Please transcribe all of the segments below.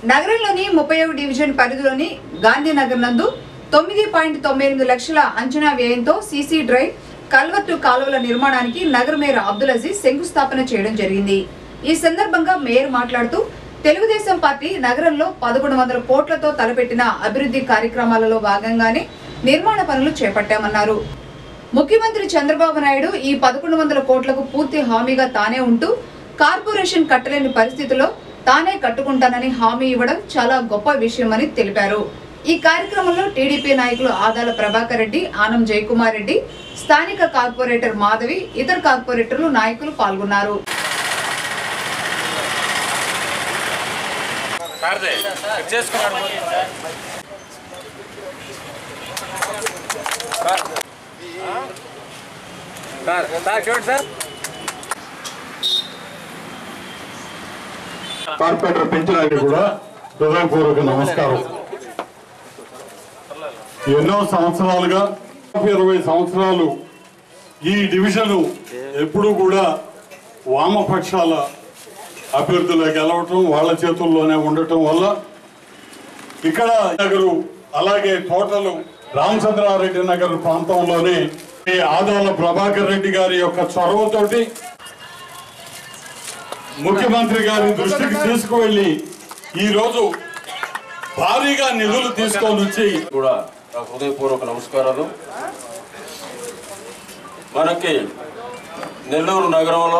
నగరంలోని ముప్పై డివిజన్ పరిధిలోని గాంధీనగర్ నందు తొమ్మిది పాయింట్ తొంభై ఎనిమిది లక్షల అంచనా వ్యయంతో సీసీ డ్రైవ్ కల్వర్టు కాలువల నిర్మాణానికి నగర మేయర్ అబ్దుల్ అజీజ్ శంకుస్థాపన చేయడం జరిగింది ఈ సందర్భంగా మేయర్ మాట్లాడుతూ తెలుగుదేశం పార్టీ నగరంలో పదకొండు వందల కోట్లతో తలపెట్టిన అభివృద్ధి కార్యక్రమాలలో భాగంగానే నిర్మాణ పనులు చేపట్టామన్నారు ముఖ్యమంత్రి చంద్రబాబు నాయుడు ఈ పదకొండు వందల కోట్లకు పూర్తి హామీగా తానే ఉంటూ కార్పొరేషన్ కట్టలేని పరిస్థితిలో తానే కట్టుకుంటానని హామీ ఇవ్వడం చాలా గొప్ప విషయమని తెలిపారు ఈ కార్యక్రమంలో టీడీపీ నాయకులు ఆదాల ప్రభాకర్ రెడ్డి ఆనం జయకుమార్ రెడ్డి స్థానిక కార్పొరేటర్ మాధవి ఇతర కార్పొరేటర్లు నాయకులు పాల్గొన్నారు సార్దే చేసుకున్నాడు సార్ సార్ చూడండి సార్ కార్పొరేటర్ పెంచడానికి కూడా హృదయపూర్వక నమస్కారం ఎన్నో సంవత్సరాలుగా ఇరవై సంవత్సరాలు ఈ డివిజన్ ఎప్పుడూ కూడా వామపక్షాల అభ్యర్థులు గెలవటం వాళ్ళ చేతుల్లోనే ఉండటం వల్ల ఇక్కడ నగరు అలాగే తోటలు రామచంద్రారెడ్డి నగర్ ప్రాంతంలోనే ఈ ఆదాల ప్రభాకర్ రెడ్డి గారి యొక్క చొరవతోటి ముఖ్యమంత్రి గారి దృష్టికి తీసుకువెళ్లి ఈ రోజు భారీగా నిధులు తీసుకొని వచ్చి కూడా నాకు హృదయపూర్వక నమస్కారాలు మనకి నెల్లూరు నగరంలో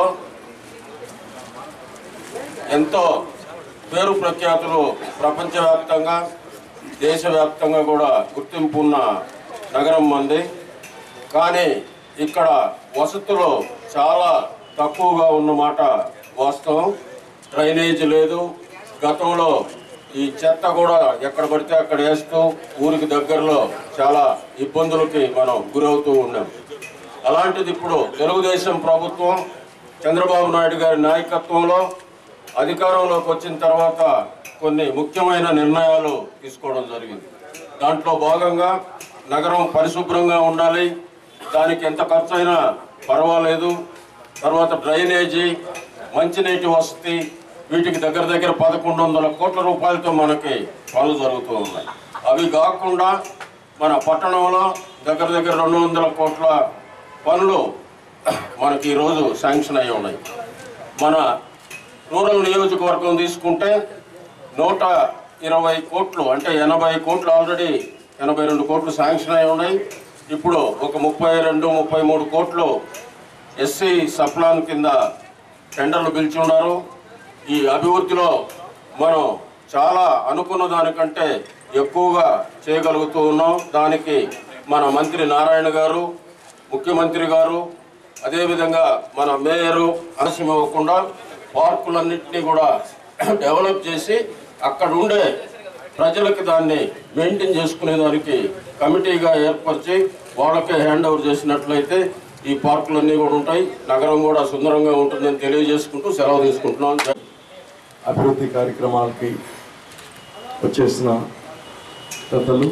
ఎంతో పేరు ప్రఖ్యాతులు ప్రపంచవ్యాప్తంగా దేశవ్యాప్తంగా కూడా గుర్తింపు ఉన్న నగరం మంది కానీ ఇక్కడ వసతులు చాలా తక్కువగా ఉన్నమాట వాస్తవం డ్రైనేజ్ లేదు గతంలో ఈ చెత్త కూడా ఎక్కడ పడితే అక్కడ వేస్తూ ఊరికి దగ్గరలో చాలా ఇబ్బందులకి మనం గురవుతూ ఉన్నాం అలాంటిది ఇప్పుడు తెలుగుదేశం ప్రభుత్వం చంద్రబాబు నాయుడు గారి నాయకత్వంలో అధికారంలోకి వచ్చిన తర్వాత కొన్ని ముఖ్యమైన నిర్ణయాలు తీసుకోవడం జరిగింది దాంట్లో భాగంగా నగరం పరిశుభ్రంగా ఉండాలి దానికి ఎంత ఖర్చు అయినా పర్వాలేదు తర్వాత డ్రైనేజీ మంచినీటి వసతి వీటికి దగ్గర దగ్గర పదకొండు వందల కోట్ల రూపాయలతో మనకి పనులు జరుగుతూ ఉన్నాయి అవి కాకుండా మన పట్టణంలో దగ్గర దగ్గర రెండు వందల కోట్ల పనులు మనకి ఈరోజు శాంక్షన్ అయి ఉన్నాయి మన రూరల్ నియోజకవర్గం తీసుకుంటే నూట ఇరవై కోట్లు అంటే ఎనభై కోట్లు ఆల్రెడీ ఎనభై రెండు కోట్లు శాంక్షన్ అయి ఉన్నాయి ఇప్పుడు ఒక ముప్పై రెండు ముప్పై మూడు కోట్లు ఎస్సీ సప్లాన్ కింద టెండర్లు పిలిచి ఉన్నారు ఈ అభివృద్ధిలో మనం చాలా అనుకున్న దానికంటే ఎక్కువగా చేయగలుగుతూ ఉన్నాం దానికి మన మంత్రి నారాయణ గారు ముఖ్యమంత్రి గారు అదేవిధంగా మన మేయరు ఆలస్యం ఇవ్వకుండా పార్కులన్నింటినీ కూడా డెవలప్ చేసి అక్కడ ఉండే ప్రజలకి దాన్ని మెయింటైన్ చేసుకునే దానికి కమిటీగా ఏర్పరిచి వాళ్ళకే హ్యాండ్ ఓవర్ చేసినట్లయితే ఈ పార్కులన్నీ కూడా ఉంటాయి నగరం కూడా సుందరంగా ఉంటుందని తెలియజేసుకుంటూ సెలవు తీసుకుంటున్నాం జై అభివృద్ధి కార్యక్రమాలకి వచ్చేసిన పెద్దలు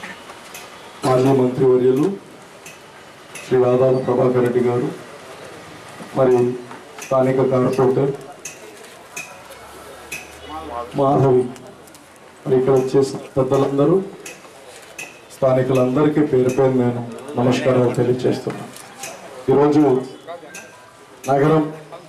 మాజీ మంత్రివర్యులు శ్రీ ఆదాల ప్రభాకర్ రెడ్డి గారు మరి స్థానిక కార్పొరేటర్ మాధవి మరి ఇక్కడ వచ్చేసిన పెద్దలందరూ స్థానికులందరికీ పేరు పేరు నేను నమస్కారాలు తెలియజేస్తున్నాను ఈరోజు నగరం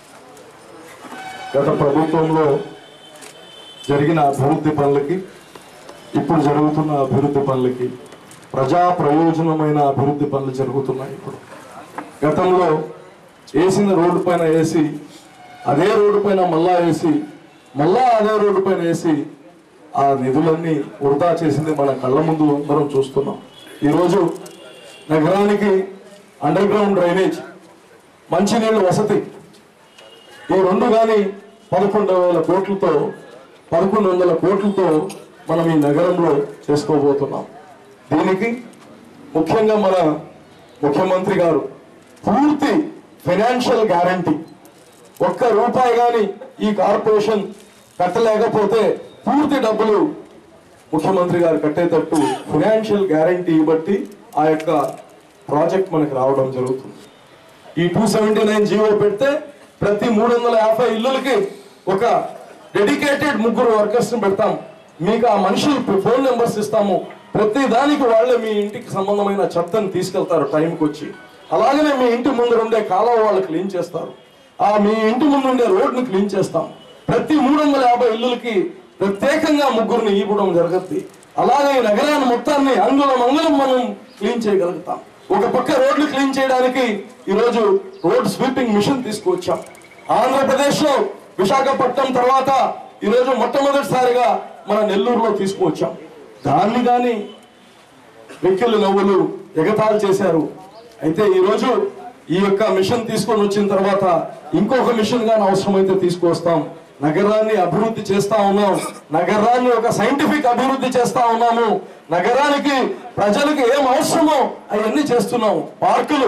గత ప్రభుత్వంలో జరిగిన అభివృద్ధి పనులకి ఇప్పుడు జరుగుతున్న అభివృద్ధి పనులకి ప్రజా ప్రయోజనమైన అభివృద్ధి పనులు జరుగుతున్నాయి ఇప్పుడు గతంలో వేసిన రోడ్డు పైన వేసి అదే రోడ్డు పైన మళ్ళా వేసి మళ్ళా అదే రోడ్డు పైన వేసి ఆ నిధులన్నీ వృధా చేసింది మన కళ్ళ ముందు అందరం చూస్తున్నాం ఈరోజు నగరానికి అండర్ గ్రౌండ్ డ్రైనేజ్ మంచినీళ్ళ వసతి ఈ రెండు కానీ పదకొండు వేల కోట్లతో పదకొండు వందల కోట్లతో మనం ఈ నగరంలో చేసుకోబోతున్నాం దీనికి ముఖ్యంగా మన ముఖ్యమంత్రి గారు పూర్తి ఫైనాన్షియల్ గ్యారంటీ ఒక్క రూపాయి కానీ ఈ కార్పొరేషన్ కట్టలేకపోతే పూర్తి డబ్బులు ముఖ్యమంత్రి గారు కట్టేటట్టు ఫైనాన్షియల్ గ్యారంటీ బట్టి ఆ యొక్క ప్రాజెక్ట్ మనకు రావడం జరుగుతుంది ఈ టూ సెవెంటీ నైన్ జీవో పెడితే ప్రతి మూడు వందల యాభై ఇల్లులకి ఒక డెడికేటెడ్ ముగ్గురు వర్కర్స్ ని పెడతాం మీకు ఆ మనిషి ఫోన్ నెంబర్స్ ఇస్తాము ప్రతి దానికి వాళ్ళే మీ ఇంటికి సంబంధమైన చెత్తని తీసుకెళ్తారు టైంకి వచ్చి అలాగనే మీ ఇంటి ముందు ఉండే కాలువ వాళ్ళు క్లీన్ చేస్తారు ఆ మీ ఇంటి ముందు ఉండే రోడ్ని క్లీన్ చేస్తాం ప్రతి మూడు వందల యాభై ఇల్లులకి ప్రత్యేకంగా ముగ్గురిని ఇవ్వడం జరుగుద్ది అలాగే ఈ నగరాన్ని మొత్తాన్ని అంగుళం అంగుళం మనం క్లీన్ చేయగలుగుతాం ఒక పక్క రోడ్లు క్లీన్ చేయడానికి ఈరోజు రోడ్ స్వీపింగ్ మిషన్ తీసుకువచ్చాం ఆంధ్రప్రదేశ్ లో విశాఖపట్నం తర్వాత ఈరోజు మొట్టమొదటిసారిగా మన నెల్లూరులో తీసుకువచ్చాం దాన్ని కానీ వెక్కిళ్ళు నవ్వులు ఎగతాళి చేశారు అయితే ఈరోజు ఈ యొక్క మిషన్ తీసుకొని వచ్చిన తర్వాత ఇంకొక మిషన్ గాని అవసరమైతే తీసుకొస్తాం నగరాన్ని అభివృద్ధి చేస్తా ఉన్నాం నగరాన్ని ఒక సైంటిఫిక్ అభివృద్ధి చేస్తా ఉన్నాము నగరానికి ప్రజలకు ఏం అవసరమో అవన్నీ చేస్తున్నాం పార్కులు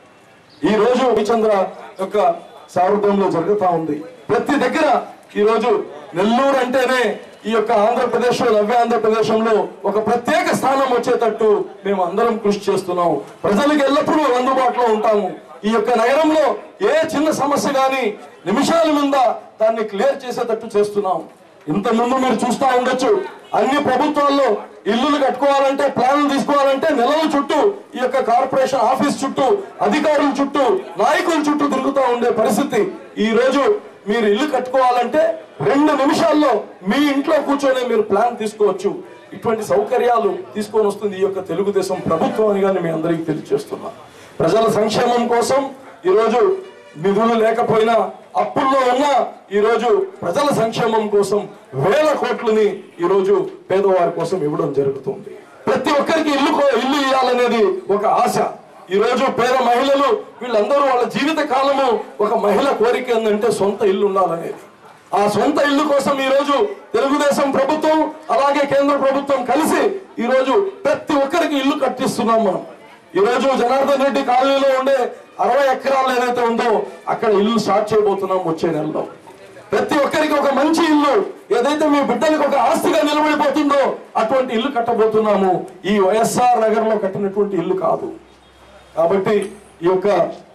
ఈ రోజు చంద్ర యొక్క సారథ్యంలో జరుగుతా ఉంది ప్రతి దగ్గర ఈ రోజు నెల్లూరు అంటేనే ఈ యొక్క ఆంధ్రప్రదేశ్ లో నవ్య ఆంధ్రప్రదేశంలో ఒక ప్రత్యేక స్థానం వచ్చేటట్టు మేము అందరం కృషి చేస్తున్నాం ప్రజలకు ఎల్లప్పుడూ అందుబాటులో ఉంటాము ఈ యొక్క నగరంలో ఏ చిన్న సమస్య గాని నిమిషాల మీద దాన్ని క్లియర్ చేసేటట్టు చేస్తున్నాం ఇంత ముందు మీరు చూస్తా ఉండొచ్చు అన్ని ప్రభుత్వాల్లో ఇల్లులు కట్టుకోవాలంటే ప్లాన్లు తీసుకోవాలంటే నెలల చుట్టూ ఈ యొక్క కార్పొరేషన్ ఆఫీస్ చుట్టూ అధికారుల చుట్టూ నాయకుల చుట్టూ తిరుగుతూ ఉండే పరిస్థితి ఈ రోజు మీరు ఇల్లు కట్టుకోవాలంటే రెండు నిమిషాల్లో మీ ఇంట్లో కూర్చొని మీరు ప్లాన్ తీసుకోవచ్చు ఇటువంటి సౌకర్యాలు తీసుకొని వస్తుంది ఈ యొక్క తెలుగుదేశం ప్రభుత్వం అని కానీ మీ అందరికీ తెలియజేస్తున్నా ప్రజల సంక్షేమం కోసం ఈరోజు నిధులు లేకపోయినా అప్పుల్లో ఉన్న ఈ రోజు ప్రజల సంక్షేమం కోసం వేల కోట్లని ఈ రోజు పేదవారి కోసం ఇవ్వడం జరుగుతుంది ప్రతి ఒక్కరికి ఇల్లు కో- ఇల్లు ఇవ్వాలనేది ఒక ఆశ ఈ రోజు పేద మహిళలు వీళ్ళందరూ వాళ్ళ జీవిత కాలము ఒక మహిళ కోరిక ఏంటంటే సొంత ఇల్లు ఉండాలనేది ఆ సొంత ఇల్లు కోసం ఈ రోజు తెలుగుదేశం ప్రభుత్వం అలాగే కేంద్ర ప్రభుత్వం కలిసి ఈ రోజు ప్రతి ఒక్కరికి ఇల్లు కట్టిస్తున్నాం మనం ఈ రోజు జనార్దన్ రెడ్డి కాలనీలో ఉండే అరవై ఎకరాలు ఏదైతే ఉందో అక్కడ ఇల్లు స్టార్ట్ చేయబోతున్నాం వచ్చే నెలలో ప్రతి ఒక్కరికి ఒక మంచి ఇల్లు ఏదైతే మీ బిడ్డలకు ఒక ఆస్తిగా నిలబడిపోతుందో అటువంటి ఇల్లు కట్టబోతున్నాము ఈ వైఎస్ఆర్ నగర్ లో కట్టినటువంటి ఇల్లు కాదు కాబట్టి ఈ యొక్క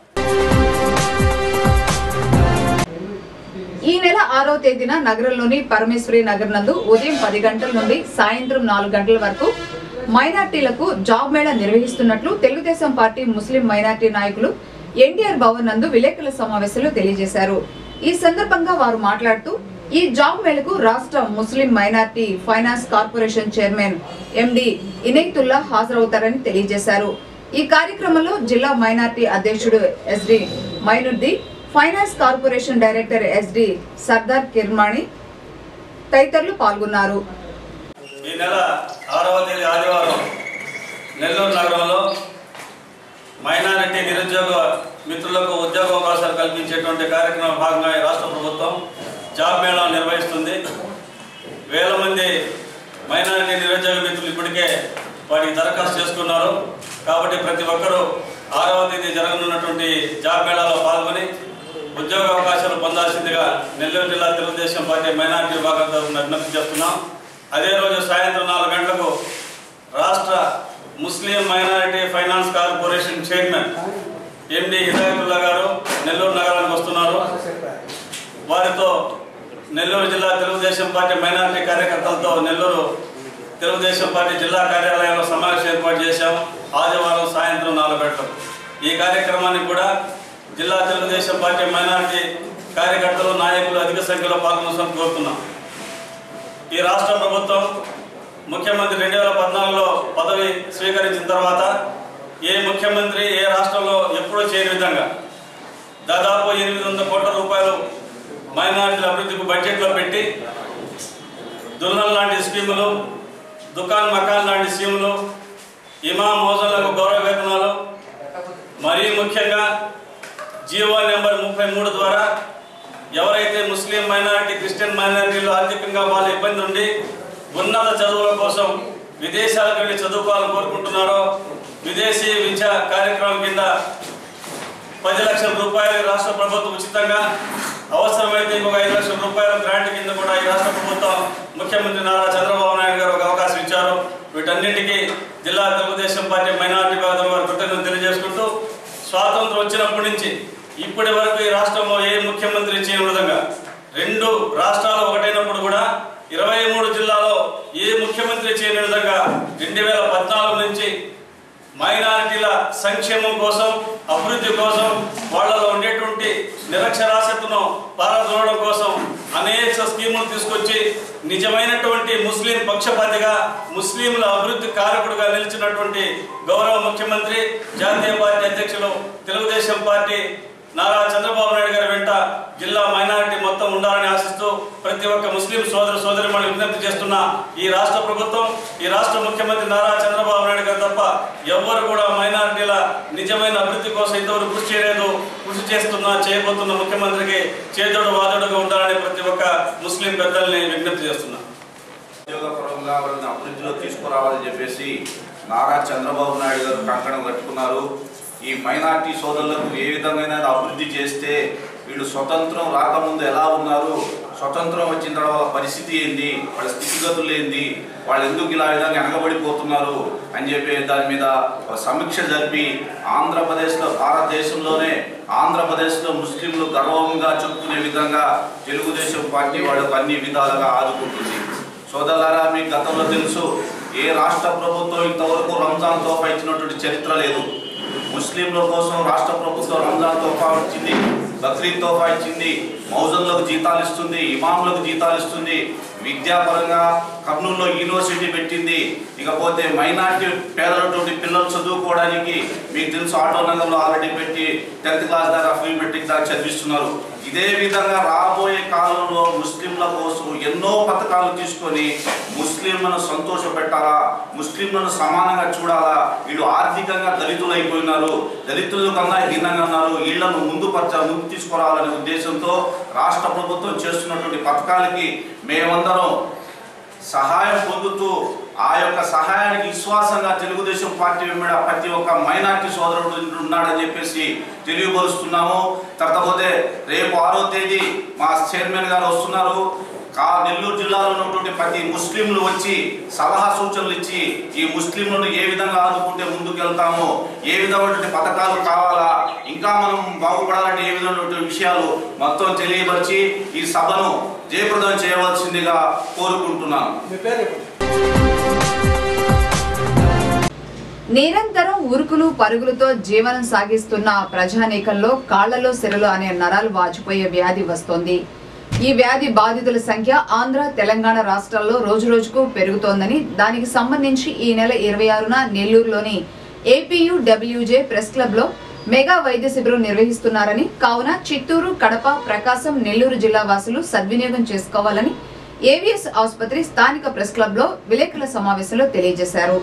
ఈ నెల ఆరో తేదీన నగరంలోని పరమేశ్వరి నగర్ నందు ఉదయం పది గంటల నుండి సాయంత్రం నాలుగు గంటల వరకు మైనార్టీలకు జాబ్ మేళా నిర్వహిస్తున్నట్లు తెలుగుదేశం పార్టీ ముస్లిం మైనార్టీ నాయకులు ఎన్టీఆర్ భవన్ నందు విలేకరుల సమావేశంలో తెలియజేశారు ఈ సందర్భంగా వారు మాట్లాడుతూ ఈ జాబ్ మేళకు రాష్ట్ర Muslim minority finance corporation chairman MD Inayatullah హాజరవుతారని తెలియజేశారు ఈ కార్యక్రమంలో జిల్లా మైనార్టీ అధ్యక్షుడు SD Mainuddin finance corporation director SD Sardar Kirmani తదితరులు పాల్గొన్నారు ఈ నెల ఆరవ తేదీ ఆదివారం నెల్లూరు నగరంలో మైనారిటీ నిరుద్యోగ మిత్రులకు ఉద్యోగ అవకాశాలు కల్పించేటువంటి కార్యక్రమం భాగంగా ఈ రాష్ట్ర ప్రభుత్వం జాబ్ మేళా నిర్వహిస్తుంది వేల మంది మైనారిటీ నిరుద్యోగ మిత్రులు ఇప్పటికే వాటికి దరఖాస్తు చేసుకున్నారు కాబట్టి ప్రతి ఒక్కరూ ఆరవ తేదీ జరగనున్నటువంటి జాబ్ మేళాలో పాల్గొని ఉద్యోగ అవకాశాలు పొందాల్సిందిగా నెల్లూరు జిల్లా తెలుగుదేశం పార్టీ మైనారిటీ విభాగం తరఫున విజ్ఞప్తి చేస్తున్నాం అదే రోజు సాయంత్రం నాలుగు గంటలకు రాష్ట్ర Muslim minority finance corporation chairman MD Hidayatullah గారు నెల్లూరు నగరానికి వస్తున్నారు వారితో నెల్లూరు జిల్లా తెలుగుదేశం పార్టీ మైనారిటీ కార్యకర్తలతో నెల్లూరు తెలుగుదేశం పార్టీ జిల్లా కార్యాలయంలో సమావేశం ఏర్పాటు చేశాం ఆదివారం సాయంత్రం నాలుగు గంటలకు ఈ కార్యక్రమానికి కూడా జిల్లా తెలుగుదేశం పార్టీ మైనారిటీ కార్యకర్తలు నాయకులు అధిక సంఖ్యలో పాల్గొనాలని కోరుతున్నాం ఈ రాష్ట్ర ప్రభుత్వం ముఖ్యమంత్రి రెండు వేల పద్నాలుగులో పదవి స్వీకరించిన తర్వాత ఏ ముఖ్యమంత్రి ఏ రాష్ట్రంలో ఎప్పుడూ చేయని విధంగా దాదాపు ఎనిమిది వందల కోట్ల రూపాయలు మైనారిటీల అభివృద్ధికి బడ్జెట్లో పెట్టి దుల్హన్ లాంటి స్కీములు దుకాన్ మకాన్ లాంటి స్కీములు ఇమాం మోజన్లకు గౌరవ వేతనాలు మరీ ముఖ్యంగా జీవో నెంబర్ ముప్పై మూడు ద్వారా ఎవరైతే ముస్లిం మైనారిటీ క్రిస్టియన్ మైనారిటీలు ఆర్థికంగా వాళ్ళ ఇబ్బంది ఉండి ఉన్నత చదువుల కోసం విదేశాలకు వెళ్ళి చదువుకోవాలని కోరుకుంటున్నారో విదేశీ విద్య కార్యక్రమం కింద పది లక్షల రూపాయలు ఈ రాష్ట్ర ప్రభుత్వం ఉచితంగా అవసరమైతే ఇంకొక ఐదు లక్షల రూపాయల గ్రాంట్ కింద కూడా ఈ రాష్ట్ర ప్రభుత్వం ముఖ్యమంత్రి నారా చంద్రబాబు నాయుడు గారు ఒక అవకాశం ఇచ్చారు వీటన్నిటికీ జిల్లా తెలుగుదేశం పార్టీ మైనారిటీ విభాగం వారి కృతజ్ఞతలు తెలియజేసుకుంటూ స్వాతంత్రం వచ్చినప్పటి నుంచి ఇప్పటి వరకు ఈ రాష్ట్రంలో ఏ ముఖ్యమంత్రి చేయని విధంగా రెండు రాష్ట్రాలు ఒకటైనప్పుడు కూడా ఇరవై మూడు జిల్లాలో రెండు వేల పద్నాలుగు నుంచి మైనారిటీల సంక్షేమం కోసం అభివృద్ధి కోసం వాళ్ళలో ఉండేటువంటి నిరక్షరాస్యతను పారదోలడం కోసం అనేక స్కీములు తీసుకొచ్చి నిజమైనటువంటి ముస్లిం పక్షపాతిగా ముస్లింల అభివృద్ధి కారకుడుగా నిలిచినటువంటి గౌరవ ముఖ్యమంత్రి జాతీయ పార్టీ అధ్యక్షులు తెలుగుదేశం పార్టీ నారా చంద్రబాబు నాయుడు గారి వెంట జిల్లా మైనారిటీ మొత్తం ఉండాలని ఆశిస్తూ ప్రతి ఒక్క ముస్లిం సోదర సోదరిమణి విజ్ఞప్తి చేస్తున్న ఈ రాష్ట్ర ప్రభుత్వం ఈ రాష్ట్ర ముఖ్యమంత్రి నారా చంద్రబాబు నాయుడు గారు తప్ప ఎవ్వరు కూడా మైనారిటీల నిజమైన అభివృద్ధి కోసం ఇంతవరకు కృషి చేయలేదు కృషి చేస్తున్న చేయబోతున్న ముఖ్యమంత్రికి చేదోడు వాదోడుగా ఉండాలని ప్రతి ఒక్క ముస్లిం పెద్దల్ని విజ్ఞప్తి చేస్తున్నా ఉద్యోగపరంగా వాళ్ళని అభివృద్ధిలో తీసుకురావాలని చెప్పేసి నారా చంద్రబాబు నాయుడు గారు కంకణం కట్టుకున్నారు ఈ మైనార్టీ సోదరులకు ఏ విధమైన అభివృద్ధి చేస్తే వీళ్ళు స్వతంత్రం రాకముందు ఎలా ఉన్నారు స్వతంత్రం వచ్చిన తర్వాత వాళ్ళ పరిస్థితి ఏంది వాళ్ళ స్థితిగతులు ఏంది వాళ్ళు ఎందుకు ఇలా విధంగా వెనకబడిపోతున్నారు అని చెప్పి దాని మీద ఒక సమీక్ష జరిపి ఆంధ్రప్రదేశ్లో భారతదేశంలోనే ఆంధ్రప్రదేశ్లో ముస్లింలు గర్వంగా చెప్పుకునే విధంగా తెలుగుదేశం పార్టీ వాళ్ళకు అన్ని విధాలుగా ఆదుకుంటుంది సోదరులారా మీకు గతంలో తెలుసు ఏ రాష్ట్ర ప్రభుత్వం ఇంతవరకు రంజాన్ తోఫా ఇచ్చినటువంటి చరిత్ర లేదు ముస్లింల కోసం రాష్ట్ర ప్రభుత్వం రంజాన్ తోఫా ఇచ్చింది బక్రీద్ తోఫా ఇచ్చింది మౌజన్లకు జీతాలు ఇస్తుంది ఇమాములకు జీతాలు ఇస్తుంది విద్యాపరంగా కర్నూలులో యూనివర్సిటీ పెట్టింది ఇకపోతే మైనార్టీ పేదలటువంటి పిల్లలు చదువుకోవడానికి మీకు తెలుసు ఆటో నగర్లో ఆల్రెడీ పెట్టి టెన్త్ క్లాస్ దాకా ఫ్రీ మెట్రిక్ దాకా చదివిస్తున్నారు ఇదే విధంగా రాబోయే కాలంలో ముస్లింల కోసం ఎన్నో పథకాలు తీసుకొని ముస్లింలను సంతోష పెట్టాలా ముస్లింలను సమానంగా చూడాలా వీళ్ళు ఆర్థికంగా దళితులు అయిపోయినారు దళితుల కన్నా హీనంగా ఉన్నారు వీళ్ళను ముందు పరచ ముందు తీసుకురావాలనే ఉద్దేశంతో రాష్ట్ర ప్రభుత్వం చేస్తున్నటువంటి పథకాలకి మేమందరం సహాయం పొందుతూ ఆ యొక్క సహాయానికి విశ్వాసంగా తెలుగుదేశం పార్టీ వెంబడి ప్రతి ఒక్క మైనార్టీ సోదరుడు ఉన్నాడని చెప్పేసి తెలియపరుస్తున్నాము తర్వాత రేపు ఆరో తేదీ మా చైర్మన్ గారు వస్తున్నారు కా నెల్లూరు జిల్లాలో ఉన్నటువంటి ప్రతి ముస్లింలు వచ్చి సలహా సూచనలు ఇచ్చి ఈ ముస్లింలను ఏ విధంగా ఆదుకుంటే ముందుకు వెళ్తామో ఏ విధమైనటువంటి పథకాలు కావాలా ఇంకా మనం బాగుపడాలంటే ఏ విధమైనటువంటి విషయాలు మొత్తం తెలియపరిచి ఈ సభను జయప్రదం చేయవలసిందిగా కోరుకుంటున్నాను నిరంతరం ఉరుకులు పరుగులతో జీవనం సాగిస్తున్న ప్రజానీకంలో కాళ్లలో సిరలు అనే నరాలు వాచిపోయే వ్యాధి వస్తోంది ఈ వ్యాధి బాధితుల సంఖ్య ఆంధ్ర తెలంగాణ రాష్ట్రాల్లో రోజురోజుకు పెరుగుతోందని దానికి సంబంధించి ఈ నెల ఇరవై ఆరున నెల్లూరులోని ఏపీయు డబ్ల్యూజే ప్రెస్ క్లబ్ లో మెగా వైద్య శిబిరం నిర్వహిస్తున్నారని కావున చిత్తూరు కడప ప్రకాశం నెల్లూరు జిల్లా వాసులు సద్వినియోగం చేసుకోవాలని ఏవిఎస్ ఆసుపత్రి స్థానిక ప్రెస్ క్లబ్ లో విలేకరుల సమావేశంలో తెలియజేశారు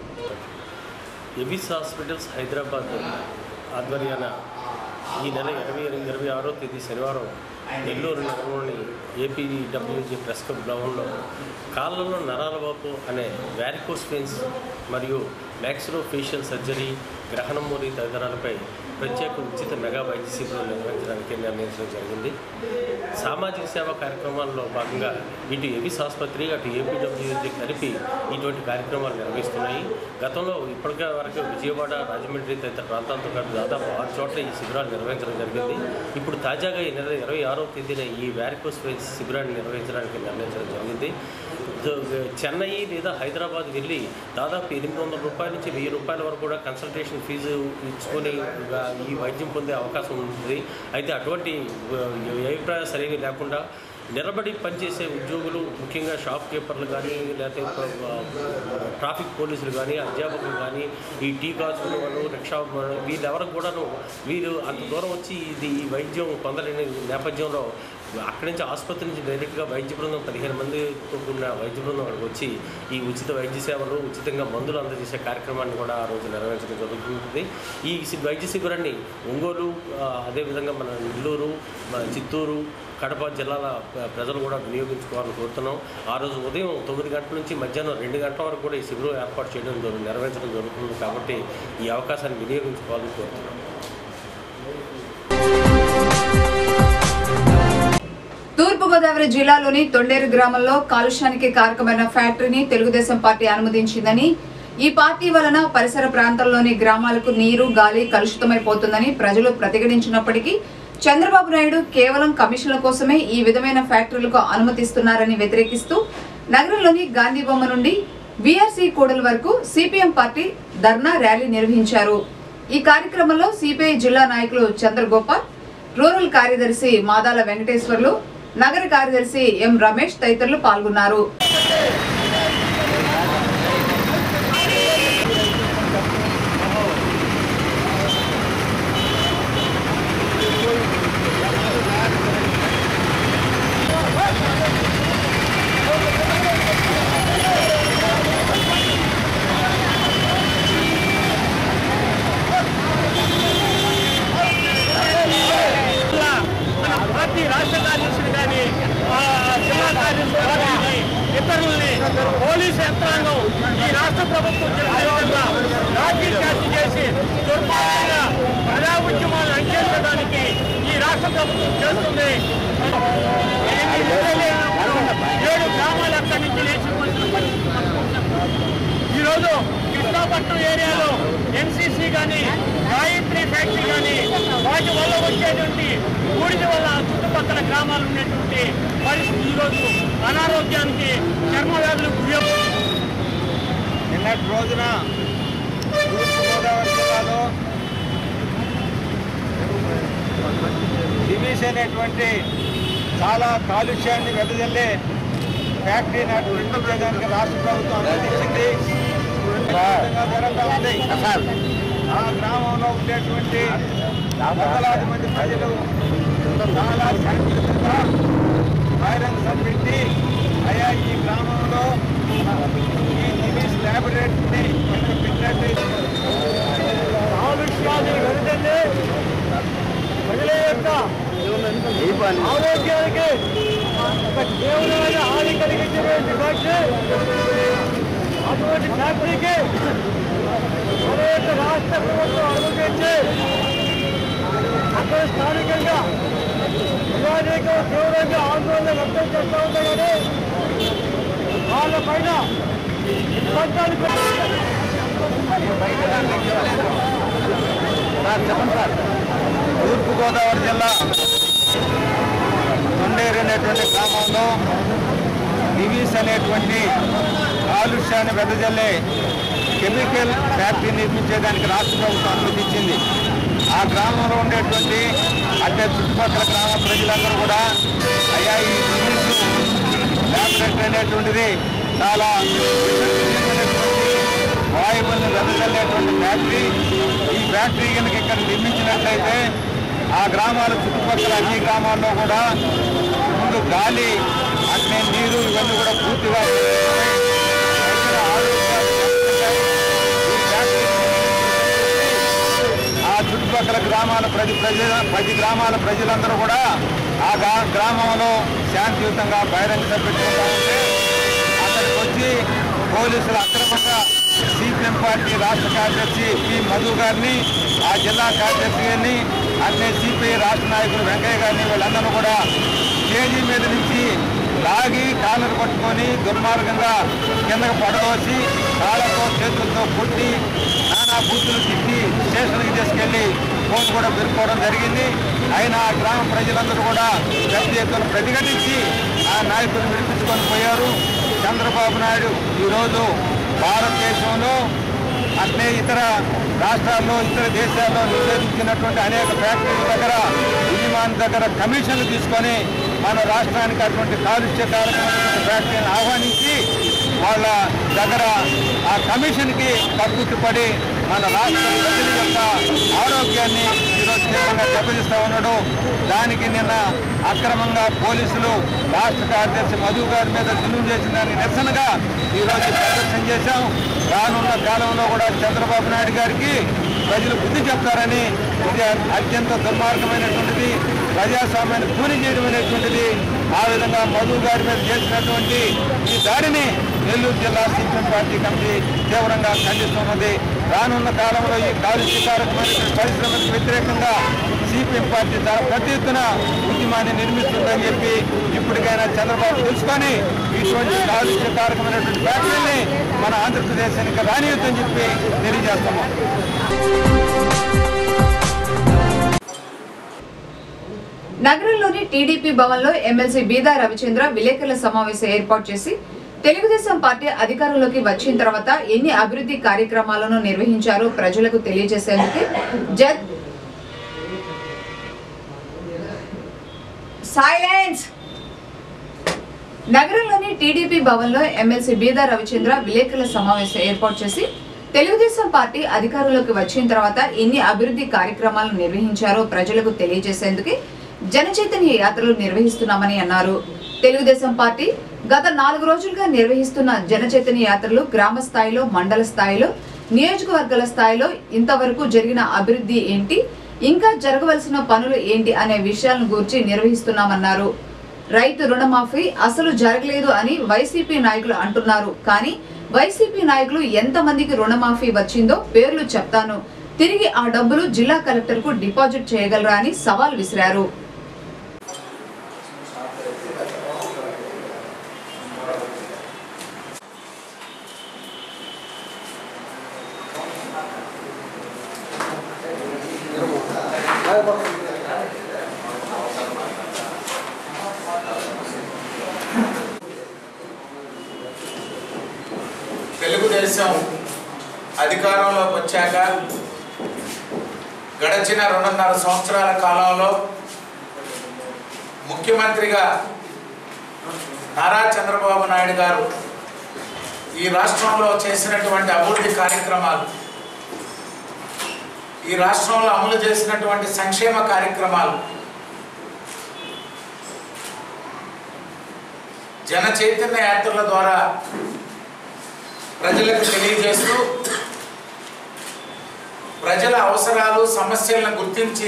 ఎబిస్ హాస్పిటల్స్ హైదరాబాద్ ఆధ్వర్యాన ఈ నెల ఇరవై ఇరవై ఆరో తేదీ శనివారం నెల్లూరు నగరంలోని ఏపీడబ్ల్యూజీ ప్రెస్ క్లబ్ గ్రౌండ్లో కాళ్ళలో నరాల వాపు అనే వ్యారికోస్ పెయిన్స్ మరియు మ్యాక్సిలో ఫేషియల్ సర్జరీ గ్రహణమూరి తదితరాలపై ప్రత్యేక ఉచిత మెగా వైద్య శిబిరం నిర్వహించడానికి నిర్ణయించడం జరిగింది సామాజిక సేవా కార్యక్రమాల్లో భాగంగా ఇటు ఎబిస్ ఆసుపత్రి అటు ఏపీడబ్ల్యూజీ కలిపి ఇటువంటి కార్యక్రమాలు నిర్వహిస్తున్నాయి గతంలో ఇప్పటికే వరకు విజయవాడ రాజమండ్రి తదితర ప్రాంతాలతో పాటు దాదాపు ఆరు చోట్ల ఈ శిబిరాలు నిర్వహించడం జరిగింది ఇప్పుడు తాజాగా ఈ నెల ఇరవై ఆరో తేదీన ఈ వ్యారికోస్ వెయిన్స్ శిబిరాన్ని నిర్వహించడానికి నిర్ణయించడం జరిగింది ద- చెన్నై లేదా హైదరాబాద్ వెళ్ళి దాదాపు ఎనిమిది వందల రూపాయల నుంచి వెయ్యి రూపాయల వరకు కూడా కన్సల్టేషన్ ఫీజు ఇచ్చుకొని ఆ, ఈ వైద్యం పొందే అవకాశం ఉంటుంది అయితే అటువంటి ఆ, అభిప్రాయం సరైనవి లేకుండా నిలబడి పనిచేసే ఉద్యోగులు ముఖ్యంగా షాప్ కీపర్లు కానీ లేకపోతే ఆ, ట్రాఫిక్ పోలీసులు కానీ అధ్యాపకులు కానీ ఈ టీ కాసులు వాళ్ళు రిక్షా వాళ్ళు వీళ్ళెవరికి కూడాను వీరు అంత దూరం వచ్చి ఇది ఈ వైద్యం పొందలేని నేపథ్యంలో అక్కడి నుంచి ఆసుపత్రి నుంచి డైరెక్ట్గా వైద్య బృందం పదిహేను మందితో కూడిన వైద్య బృందం అక్కడికి వచ్చి ఈ ఉచిత వైద్య సేవలు ఉచితంగా మందులు అందజేసే కార్యక్రమాన్ని కూడా ఆ రోజు నిర్వహించడం జరుగుతుంది ఈ సి- వైద్య శిబిరాన్ని ఒంగోలు ఆ, అదేవిధంగా మన నెల్లూరు మన చిత్తూరు కడప జిల్లాల ప్ర- ప్రజలు కూడా వినియోగించుకోవాలని కోరుతున్నాం ఆ రోజు ఉదయం తొమ్మిది గంటల నుంచి మధ్యాహ్నం రెండు గంటల వరకు కూడా ఈ శిబిరం ఏర్పాటు చేయడం జరుగు- నిర్వహించడం జరుగుతుంది కాబట్టి ఈ అవకాశాన్ని వినియోగించుకోవాలని కోరుతున్నాం తూర్పుగోదావరి జిల్లాలోని తొండేరు గ్రామంలో కాలుష్యానికి కారకమైన ఫ్యాక్టరీని తెలుగుదేశం పార్టీ అనుమతించిందని ఈ పార్టీ వలన పరిసర ప్రాంతాల్లోని గ్రామాలకు నీరు గాలి కలుషితమైపోతుందని ప్రజలు ప్రతిఘటించినప్పటికీ చంద్రబాబు నాయుడు కేవలం కమిషన్ల కోసమే ఈ విధమైన ఫ్యాక్టరీలకు అనుమతిస్తున్నారని వ్యతిరేకిస్తూ నగరంలోని గాంధీ బొమ్మ నుండి విఆర్సీ కూడల వరకు సిపిఎం పార్టీ ధర్నా ర్యాలీ నిర్వహించారు ఈ కార్యక్రమంలో సిపిఐ జిల్లా నాయకులు చంద్రగోపాల్ రూరల్ కార్యదర్శి మాదాల వెంకటేశ్వర్లు నగర కార్యదర్శి ఎం రమేష్ తదితరులు పాల్గొన్నారు మన పార్టీ రాష్ట్ర కార్యదర్శులు కానీ ఆ, జిల్లా కార్యదర్శులు కానీ ఇతరుల్ని పోలీసు యంత్రాంగం ఈ రాష్ట్ర ప్రభుత్వం చేసే విధంగా లాఠీ చార్జ్ చేసి దుర్మార్గంగా ప్రజా ఉద్యమాలు అంచేసడానికి ఈ రాష్ట్ర ప్రభుత్వం చేస్తుంది ఎనిమిది ఎమ్మెల్యేలు ఏడు గ్రామాలు అక్కడి నుంచి లేచిపోతున్న పరిస్థితి మనకు ఉంది. ఈరోజు కృష్ణాపట్నం ఏరియాలో ఎన్సీసీ కానీ గాయత్రి ఫ్యాక్టరీ కానీ వాటి వల్ల వచ్చేటువంటి బూడిద వల్ల చుట్టుపక్కల గ్రామాలు ఉన్నటువంటి పరిస్థితి ఈరోజు అనారోగ్యానికి చర్మ వ్యాధులు గురవుతుంది నిన్నటి రోజున తూర్పుగోదావరి జిల్లాలో దివీస్ అనేటువంటి చాలా కాలుష్యాన్ని వెదజల్లే ఫ్యాక్టరీని అభివృద్ధి చేయడానికి రాష్ట్ర ప్రభుత్వం అనుమతించింది విధంగా జరుగుతూ ఉంది ఆ గ్రామంలో ఉండేటువంటి వందలాది మంది ప్రజలు చాలా శాంతియుతంగా బహిరంగ పెట్టి అయా ఈ గ్రామంలో ఈ దివీస్ ల్యాబొరేటరీని కనుక పెట్టినట్టు కాలుష్యాన్ని వెనుదండి ప్రజల యొక్క ఆరోగ్యానికి ఒక తీవ్రమైన హాని కలిగించేటువంటి ఫ్యాక్టరీ అటువంటి ఫ్యాక్టరీకి మన యొక్క రాష్ట్ర ప్రభుత్వం అనుమతించి అక్కడ స్థానికంగా ప్రజానీకం తీవ్రంగా ఆందోళన వ్యక్తం చేస్తూ ఉంటాయి కానీ వాళ్ళ పైన ఇబ్బందులు తూర్పుగోదావరి జిల్లా తొండేరు అనేటువంటి గ్రామంలో దివీస్ అనేటువంటి కాలుష్యాన్ని వెదజల్లే కెమికల్ ఫ్యాక్టరీ నిర్మించేదానికి రాష్ట్ర ప్రభుత్వం అనుమతించింది ఆ గ్రామంలో ఉండేటువంటి అంటే చుట్టుపక్కల గ్రామ ప్రజలందరూ కూడా అయ్యా ఈ దివీస్ ల్యాబొరేటరీ అనేటువంటిది చాలా విశ్వసనీయమైనటువంటి వాయువులను వెదజల్లేటువంటి ఫ్యాక్టరీ ఈ ఫ్యాక్టరీ కనుక ఇక్కడ నిర్మించినట్లయితే ఆ గ్రామాల చుట్టుపక్కల అన్ని గ్రామాల్లో కూడా ముందు గాలి అట్నే నీరు ఇవన్నీ కూడా పూర్తిగా రైతుల ఆరోగ్యాలు దెబ్బతింటాయి. ఈ ఫ్యాక్టరీ ఆ చుట్టుపక్కల గ్రామాల ప్రతి ప్రజల పది గ్రామాల ప్రజలందరూ కూడా ఆ గా- గ్రామంలో శాంతియుతంగా బహిరంగ సభ పెట్టుకుంటా ఉంటే అక్కడికి వచ్చి పోలీసులు అక్రమంగా సిపిఎం పార్టీ రాష్ట్ర కార్యదర్శి పి మధు గారిని ఆ జిల్లా కార్యదర్శి గారిని అట్లే సిపిఐ రాష్ట్ర నాయకులు వెంకయ్య గారిని వీళ్ళందరూ కూడా స్టేజీ మీద నుంచి లాగి కాలర్ పట్టుకొని దుర్మార్గంగా కిందకు పడదోసి కాళ్ళతో చేతులతో కొట్టి నానా బూతులు తిట్టి స్టేషన్కి తీసుకెళ్లి ఫోన్ కూడా పెరుకోవడం జరిగింది అయినా ఆ గ్రామ ప్రజలందరూ కూడా పెద్ద ఎత్తున ప్రతిఘటించి ఆ నాయకులు విడిపించుకొని పోయారు చంద్రబాబు నాయుడు ఈరోజు భారతదేశంలో అట్లే ఇతర రాష్ట్రాల్లో ఇతర దేశాల్లో నిషేధించినటువంటి అనేక ఫ్యాక్టరీల దగ్గర యజమాని దగ్గర కమిషన్లు తీసుకొని మన రాష్ట్రానికి అటువంటి కాలుష్యకారకమైనటువంటి ఫ్యాక్టరీని ఆహ్వానించి వాళ్ళ దగ్గర ఆ కమిషన్కి కక్కుతుపడి మన రాష్ట్ర ప్రజల యొక్క ఆరోగ్యాన్ని ఈరోజు తీవ్రంగా దెబ్బతీస్తూ ఉన్నాడు దానికి నిన్న అక్రమంగా పోలీసులు రాష్ట్ర కార్యదర్శి మధు గారి మీద జులుం చేసిన దానికి నిరసనగా ఈరోజు ప్రదర్శన చేశాం రానున్న కాలంలో కూడా చంద్రబాబు నాయుడు గారికి ప్రజలు బుద్ధి చెప్తారని ఇది అత్యంత దుర్మార్గమైనటువంటిది ప్రజాస్వామ్యాన్ని కూలి చేయడం అనేటువంటిది ఆ విధంగా మధు గారి మీద చేసినటువంటి ఈ దాడిని నెల్లూరు జిల్లా సిపిఎం పార్టీ కమిటీ తీవ్రంగా ఖండిస్తున్నది రానున్న కాలంలో ఈ కాలుష్యకారకమైనటువంటి పరిశ్రమలకు వ్యతిరేకంగా సిపిఎం పార్టీ చాలా పెద్ద ఎత్తున ఉద్యమాన్ని నిర్మిస్తుందని చెప్పి ఇప్పటికైనా చంద్రబాబు తెలుసుకొని ఇటువంటి కాలుష్యకారకమైనటువంటి ఫ్యాక్టరీని మన ఆంధ్రప్రదేశానికి రానియొద్దని చెప్పి తెలియజేస్తున్నాం నగరంలోని టీడీపీ భవన్లో ఎమ్మెల్సీ బీదా రవిచంద్ర విలేకరుల సమావేశం ఏర్పాటు చేసి తెలుగుదేశం పార్టీ అధికారంలోకి వచ్చిన తర్వాత ఎన్ని అభివృద్ధి కార్యక్రమాలను నిర్వహించారో ప్రజలకు తెలియజేసేందుకు జడ్ సైలెన్స్ నగరంలోని టీడీపీ భవన్లో ఎమ్మెల్సీ బీదా రవిచంద్ర విలేకరుల సమావేశం ఏర్పాటు చేసి తెలుగుదేశం పార్టీ అధికారంలోకి వచ్చిన తర్వాత ఎన్ని అభివృద్ధి కార్యక్రమాలు నిర్వహించారో ప్రజలకు తెలియజేసేందుకు జనచైతన్య యాత్రలు నిర్వహిస్తున్నామని అన్నారు తెలుగుదేశం పార్టీ గత నాలుగు రోజులుగా నిర్వహిస్తున్న జనచైతన్య యాత్రలు గ్రామ స్థాయిలో మండల స్థాయిలో నియోజకవర్గాల స్థాయిలో ఇంతవరకు జరిగిన అభివృద్ధి ఏంటి ఇంకా జరగవలసిన పనులు ఏంటి అనే విషయాలను గురించి నిర్వహిస్తున్నామన్నారు రైతు రుణమాఫీ అసలు జరగలేదు అని వైసీపీ నాయకులు అంటున్నారు కానీ వైసీపీ నాయకులు ఎంతమందికి రుణమాఫీ వచ్చిందో పేర్లు చెప్తాను తిరిగి ఆ డబ్బులు జిల్లా కలెక్టర్ కు డిపాజిట్ చేయగలరా అని సవాల్ విసిరారు తెలుగుదేశం అధికారంలోకి వచ్చాక గడచిన రెండున్నర సంవత్సరాల కాలంలో ముఖ్యమంత్రిగా నారా చంద్రబాబు నాయుడు గారు ఈ రాష్ట్రంలో చేసినటువంటి అభివృద్ధి కార్యక్రమాలు ఈ రాష్ట్రంలో అమలు చేసినటువంటి సంక్షేమ కార్యక్రమాలు జన చైతన్య యాత్రల ద్వారా ప్రజలకు తెలియజేస్తూ ప్రజల అవసరాలు సమస్యలను గుర్తించి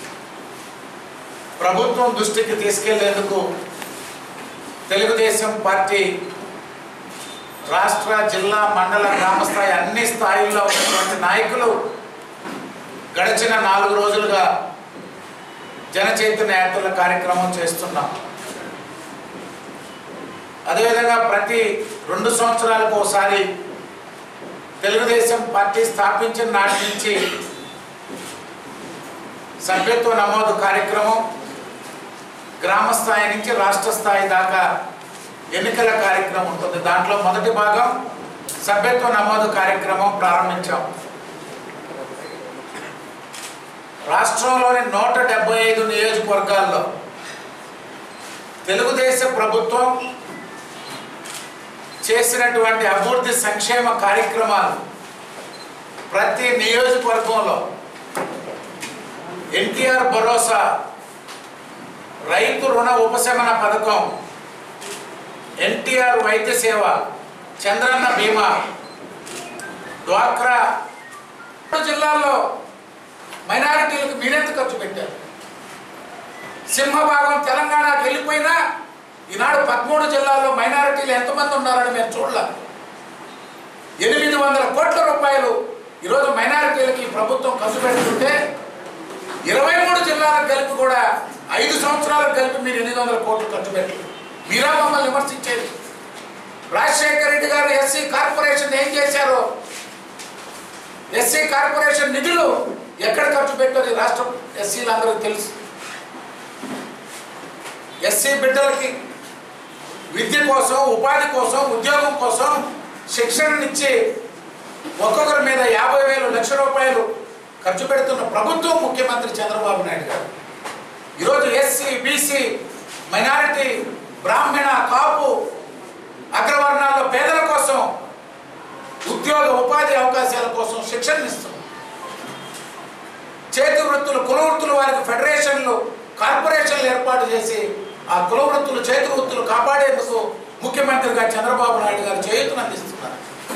ప్రభుత్వం దృష్టికి తీసుకెళ్లేందుకు తెలుగుదేశం పార్టీ రాష్ట్ర జిల్లా మండల గ్రామ స్థాయి అన్ని స్థాయిల్లో ఉన్నటువంటి నాయకులు గడిచిన నాలుగు రోజులుగా జన చైతన్య యాత్రల కార్యక్రమం చేస్తున్నాం అదేవిధంగా ప్రతి రెండు సంవత్సరాలకు ఒకసారి తెలుగుదేశం పార్టీ స్థాపించిన నాటి నుంచి సభ్యత్వ నమోదు కార్యక్రమం గ్రామ స్థాయి నుంచి రాష్ట్ర స్థాయి దాకా ఎన్నికల కార్యక్రమం ఉంటుంది దాంట్లో మొదటి భాగం సభ్యత్వ నమోదు కార్యక్రమం ప్రారంభించాం రాష్ట్రంలోని నూట డెబ్బై ఐదు నియోజకవర్గాల్లో తెలుగుదేశం ప్రభుత్వం చేసినటువంటి అభివృద్ధి సంక్షేమ కార్యక్రమాలు ప్రతి నియోజకవర్గంలో ఎన్టీఆర్ భరోసా రైతు రుణ ఉపశమన పథకం ఎన్టీఆర్ వైద్య సేవ చంద్రన్న బీమా డ్వాక్రా జిల్లాల్లో మైనారిటీలకు మీరెంత ఖర్చు పెట్టారు సింహభాగం తెలంగాణకు వెళ్ళిపోయినా ఈనాడు పదమూడు జిల్లాల్లో మైనారిటీలు ఎంతమంది ఉన్నారని మేము చూడలేదు ఎనిమిది వందల కోట్ల రూపాయలు ఈరోజు మైనారిటీలకి ఈ ప్రభుత్వం ఖర్చు పెడుతుంటే ఇరవై మూడు జిల్లాలకు కలిపి కూడా ఐదు సంవత్సరాలకు కలిపి మీరు ఎనిమిది వందల కోట్లు ఖర్చు పెట్టారు మీరా మమ్మల్ని విమర్శించేది రాజశేఖర రెడ్డి గారు ఎస్సీ కార్పొరేషన్ ఏం చేశారో ఎస్సీ కార్పొరేషన్ నిధులు ఎక్కడ ఖర్చు పెట్టారు ఈ రాష్ట్రం ఎస్సీలందరికీ తెలుసు ఎస్సీ బిడ్డలకి విద్య కోసం ఉపాధి కోసం ఉద్యోగం కోసం శిక్షణనిచ్చి ఒక్కొక్కరి మీద యాభై వేలు లక్ష రూపాయలు ఖర్చు పెడుతున్న ప్రభుత్వం ముఖ్యమంత్రి చంద్రబాబు నాయుడు గారు ఈరోజు ఎస్సీ బీసీ మైనారిటీ బ్రాహ్మణ కాపు అగ్రవర్ణాల్లో పేదల కోసం ఉద్యోగ ఉపాధి అవకాశాల కోసం శిక్షణ ఇస్తుంది చేతి వృత్తులు కుల వృత్తులు వారికి ఫెడరేషన్లు కార్పొరేషన్లు ఏర్పాటు చేసి ఆ కుల వృత్తులు చేతి వృత్తులు కాపాడేందుకు ముఖ్యమంత్రిగా చంద్రబాబు నాయుడు గారు చేయూతను అందిస్తున్నారు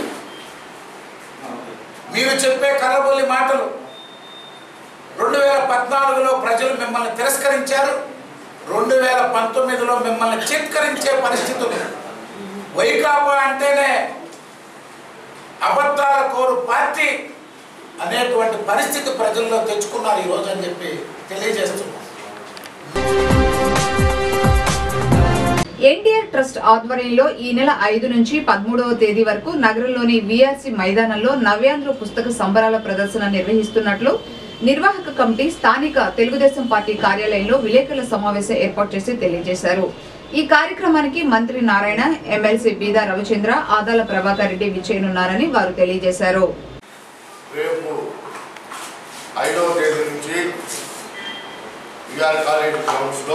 మీరు చెప్పే కలబొల్లి మాటలు రెండు వేల పద్నాలుగులో ప్రజలు మిమ్మల్ని తిరస్కరించారు రెండు వేల పంతొమ్మిదిలో మిమ్మల్ని చిత్కరించే పరిస్థితులు వైకాపా అంటేనే అబద్ధాల కోరు పార్టీ అనేటువంటి పరిస్థితి ప్రజల్లో తెచ్చుకున్నారు ఈరోజు అని చెప్పి తెలియజేస్తున్నాం ఎన్టీఆర్ ట్రస్ట్ ఆధ్వర్యంలో ఈ నెల ఐదు నుంచి పదమూడవ తేదీ వరకు నగరంలోని విఆర్సి మైదానంలో నవ్యాంధ్ర పుస్తక సంబరాల ప్రదర్శన నిర్వహిస్తున్నట్లు నిర్వాహక కమిటీ స్థానిక తెలుగుదేశం పార్టీ కార్యాలయంలో విలేకరుల సమావేశం ఏర్పాటు చేసి తెలియజేశారు ఈ కార్యక్రమానికి మంత్రి నారాయణ ఎమ్మెల్సీ బీదా రవిచంద్ర ఆదాల ప్రభాకర్ రెడ్డి విచ్చేయనున్నారని వారు తెలియజేశారు రేపు ఐదవ తేదీ నుంచి విఆర్ కాలేజ్ గ్రౌండ్స్లో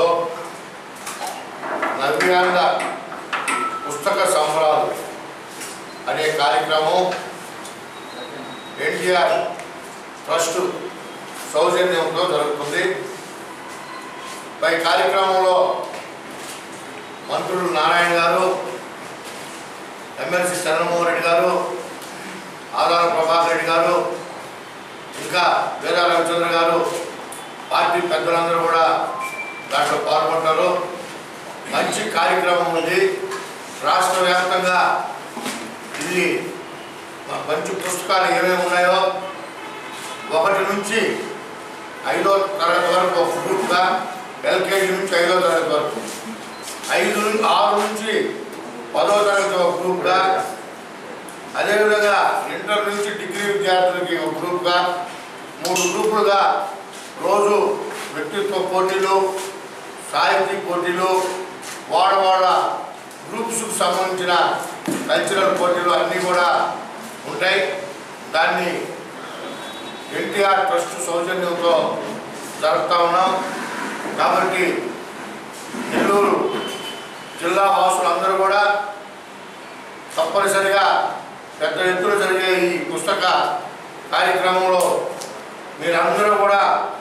నవ్యాంధ్ర పుస్తక సంబరాలు అనే కార్యక్రమం ఎన్టీఆర్ ట్రస్ట్ సౌజన్యంతో జరుగుతుంది పై కార్యక్రమంలో మంత్రులు నారాయణ గారు ఎమ్మెల్సీ చంద్రమోహన్ రెడ్డి గారు ఆదాల ప్రభాకర్ రెడ్డి గారు ఇంకా వేద రవిచంద్ర గారు పార్టీ పెద్దలందరూ కూడా దాంట్లో పాల్గొంటారు మంచి కార్యక్రమం ఉంది రాష్ట్ర వ్యాప్తంగా ఇది మంచి పుస్తకాలు ఏమేమి ఉన్నాయో ఒకటి నుంచి ఐదో తరగతి వరకు ఒక గ్రూప్గా ఎల్కేజీ నుంచి ఐదో తరగతి వరకు ఐదు నుంచి ఆరు నుంచి పదో తరగతి ఒక గ్రూప్గా అదేవిధంగా ఇంటర్ నుంచి డిగ్రీ విద్యార్థులకి ఒక గ్రూప్గా మూడు గ్రూపులుగా రోజు వ్యక్తిత్వ పోటీలు సాహితీ పోటీలు వాడవాడ గ్రూప్స్కు సంబంధించిన కల్చరల్ పోటీలు అన్నీ కూడా ఉంటాయి దాన్ని ఎన్టీఆర్ ట్రస్ట్ సౌజన్యంతో జరుపుతా ఉన్నాం కాబట్టి నెల్లూరు జిల్లా వాసులందరూ కూడా తప్పనిసరిగా పెద్ద ఎత్తున జరిగే ఈ పుస్తక కార్యక్రమంలో మీరందరూ కూడా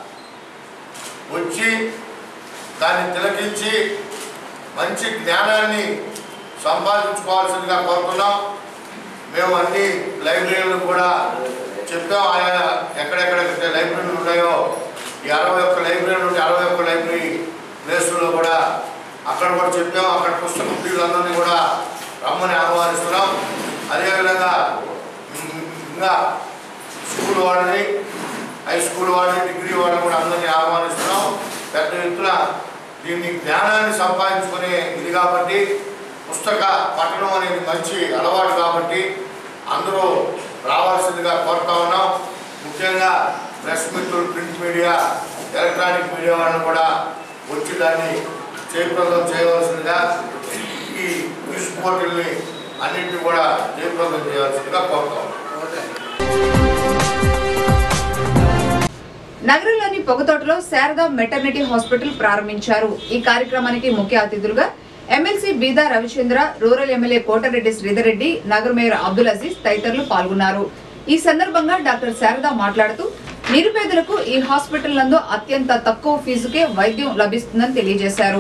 వచ్చి దాన్ని తిలకించి మంచి జ్ఞానాన్ని సంపాదించుకోవాల్సిందిగా కోరుతున్నాం మేము అన్ని లైబ్రరీలు కూడా చెప్పాం ఆయన ఎక్కడెక్కడైతే లైబ్రరీలు ఉన్నాయో ఈ అరవై ఒక్క లైబ్రరీ నుండి అరవై ఒక్క లైబ్రరీ ప్లేసుల్లో కూడా అక్కడ కూడా చెప్పాం అక్కడ పుస్తక ప్రియులందరినీ కూడా రమ్మని ఆహ్వానిస్తున్నాం అదేవిధంగా ఉమ్, ఇంకా స్కూల్ వాళ్ళని హై స్కూల్ వాళ్ళని డిగ్రీ వాళ్ళని కూడా అందరినీ ఆహ్వానిస్తున్నాం పెద్ద ఎత్తున దీన్ని జ్ఞానాన్ని సంపాదించుకునే ఇది కాబట్టి పుస్తక పఠనం అనేది మంచి అలవాటు కాబట్టి అందరూ రావాల్సిందిగా కోరుతా ఉన్నాం ముఖ్యంగా ప్రెస్ మిత్రులు ప్రింట్ మీడియా ఎలక్ట్రానిక్ మీడియా వాళ్ళని కూడా వచ్చి దాన్ని జయప్రదం చేయవలసిందిగా ఈ న్యూస్ పోర్టల్ని అన్నింటినీ కూడా జయప్రదం చేయాల్సిందిగా కోరుతా ఉన్నాం నగరంలోని పొగతోటలో శారదా మెటర్నిటీ హాస్పిటల్ ప్రారంభించారు ఈ కార్యక్రమానికి ముఖ్య అతిథులుగా MLC Beeda Ravichandra rural MLA Kotareddy Sridhar Reddy నగర మేయర్ అబ్దుల్ అజీజ్ తదితరులు పాల్గొన్నారు ఈ సందర్భంగా డాక్టర్ శారద మాట్లాడుతూ నిరుపేదలకు ఈ హాస్పిటల్ నందు అత్యంత తక్కువ ఫీజుకే వైద్యం లభిస్తుందని తెలియజేశారు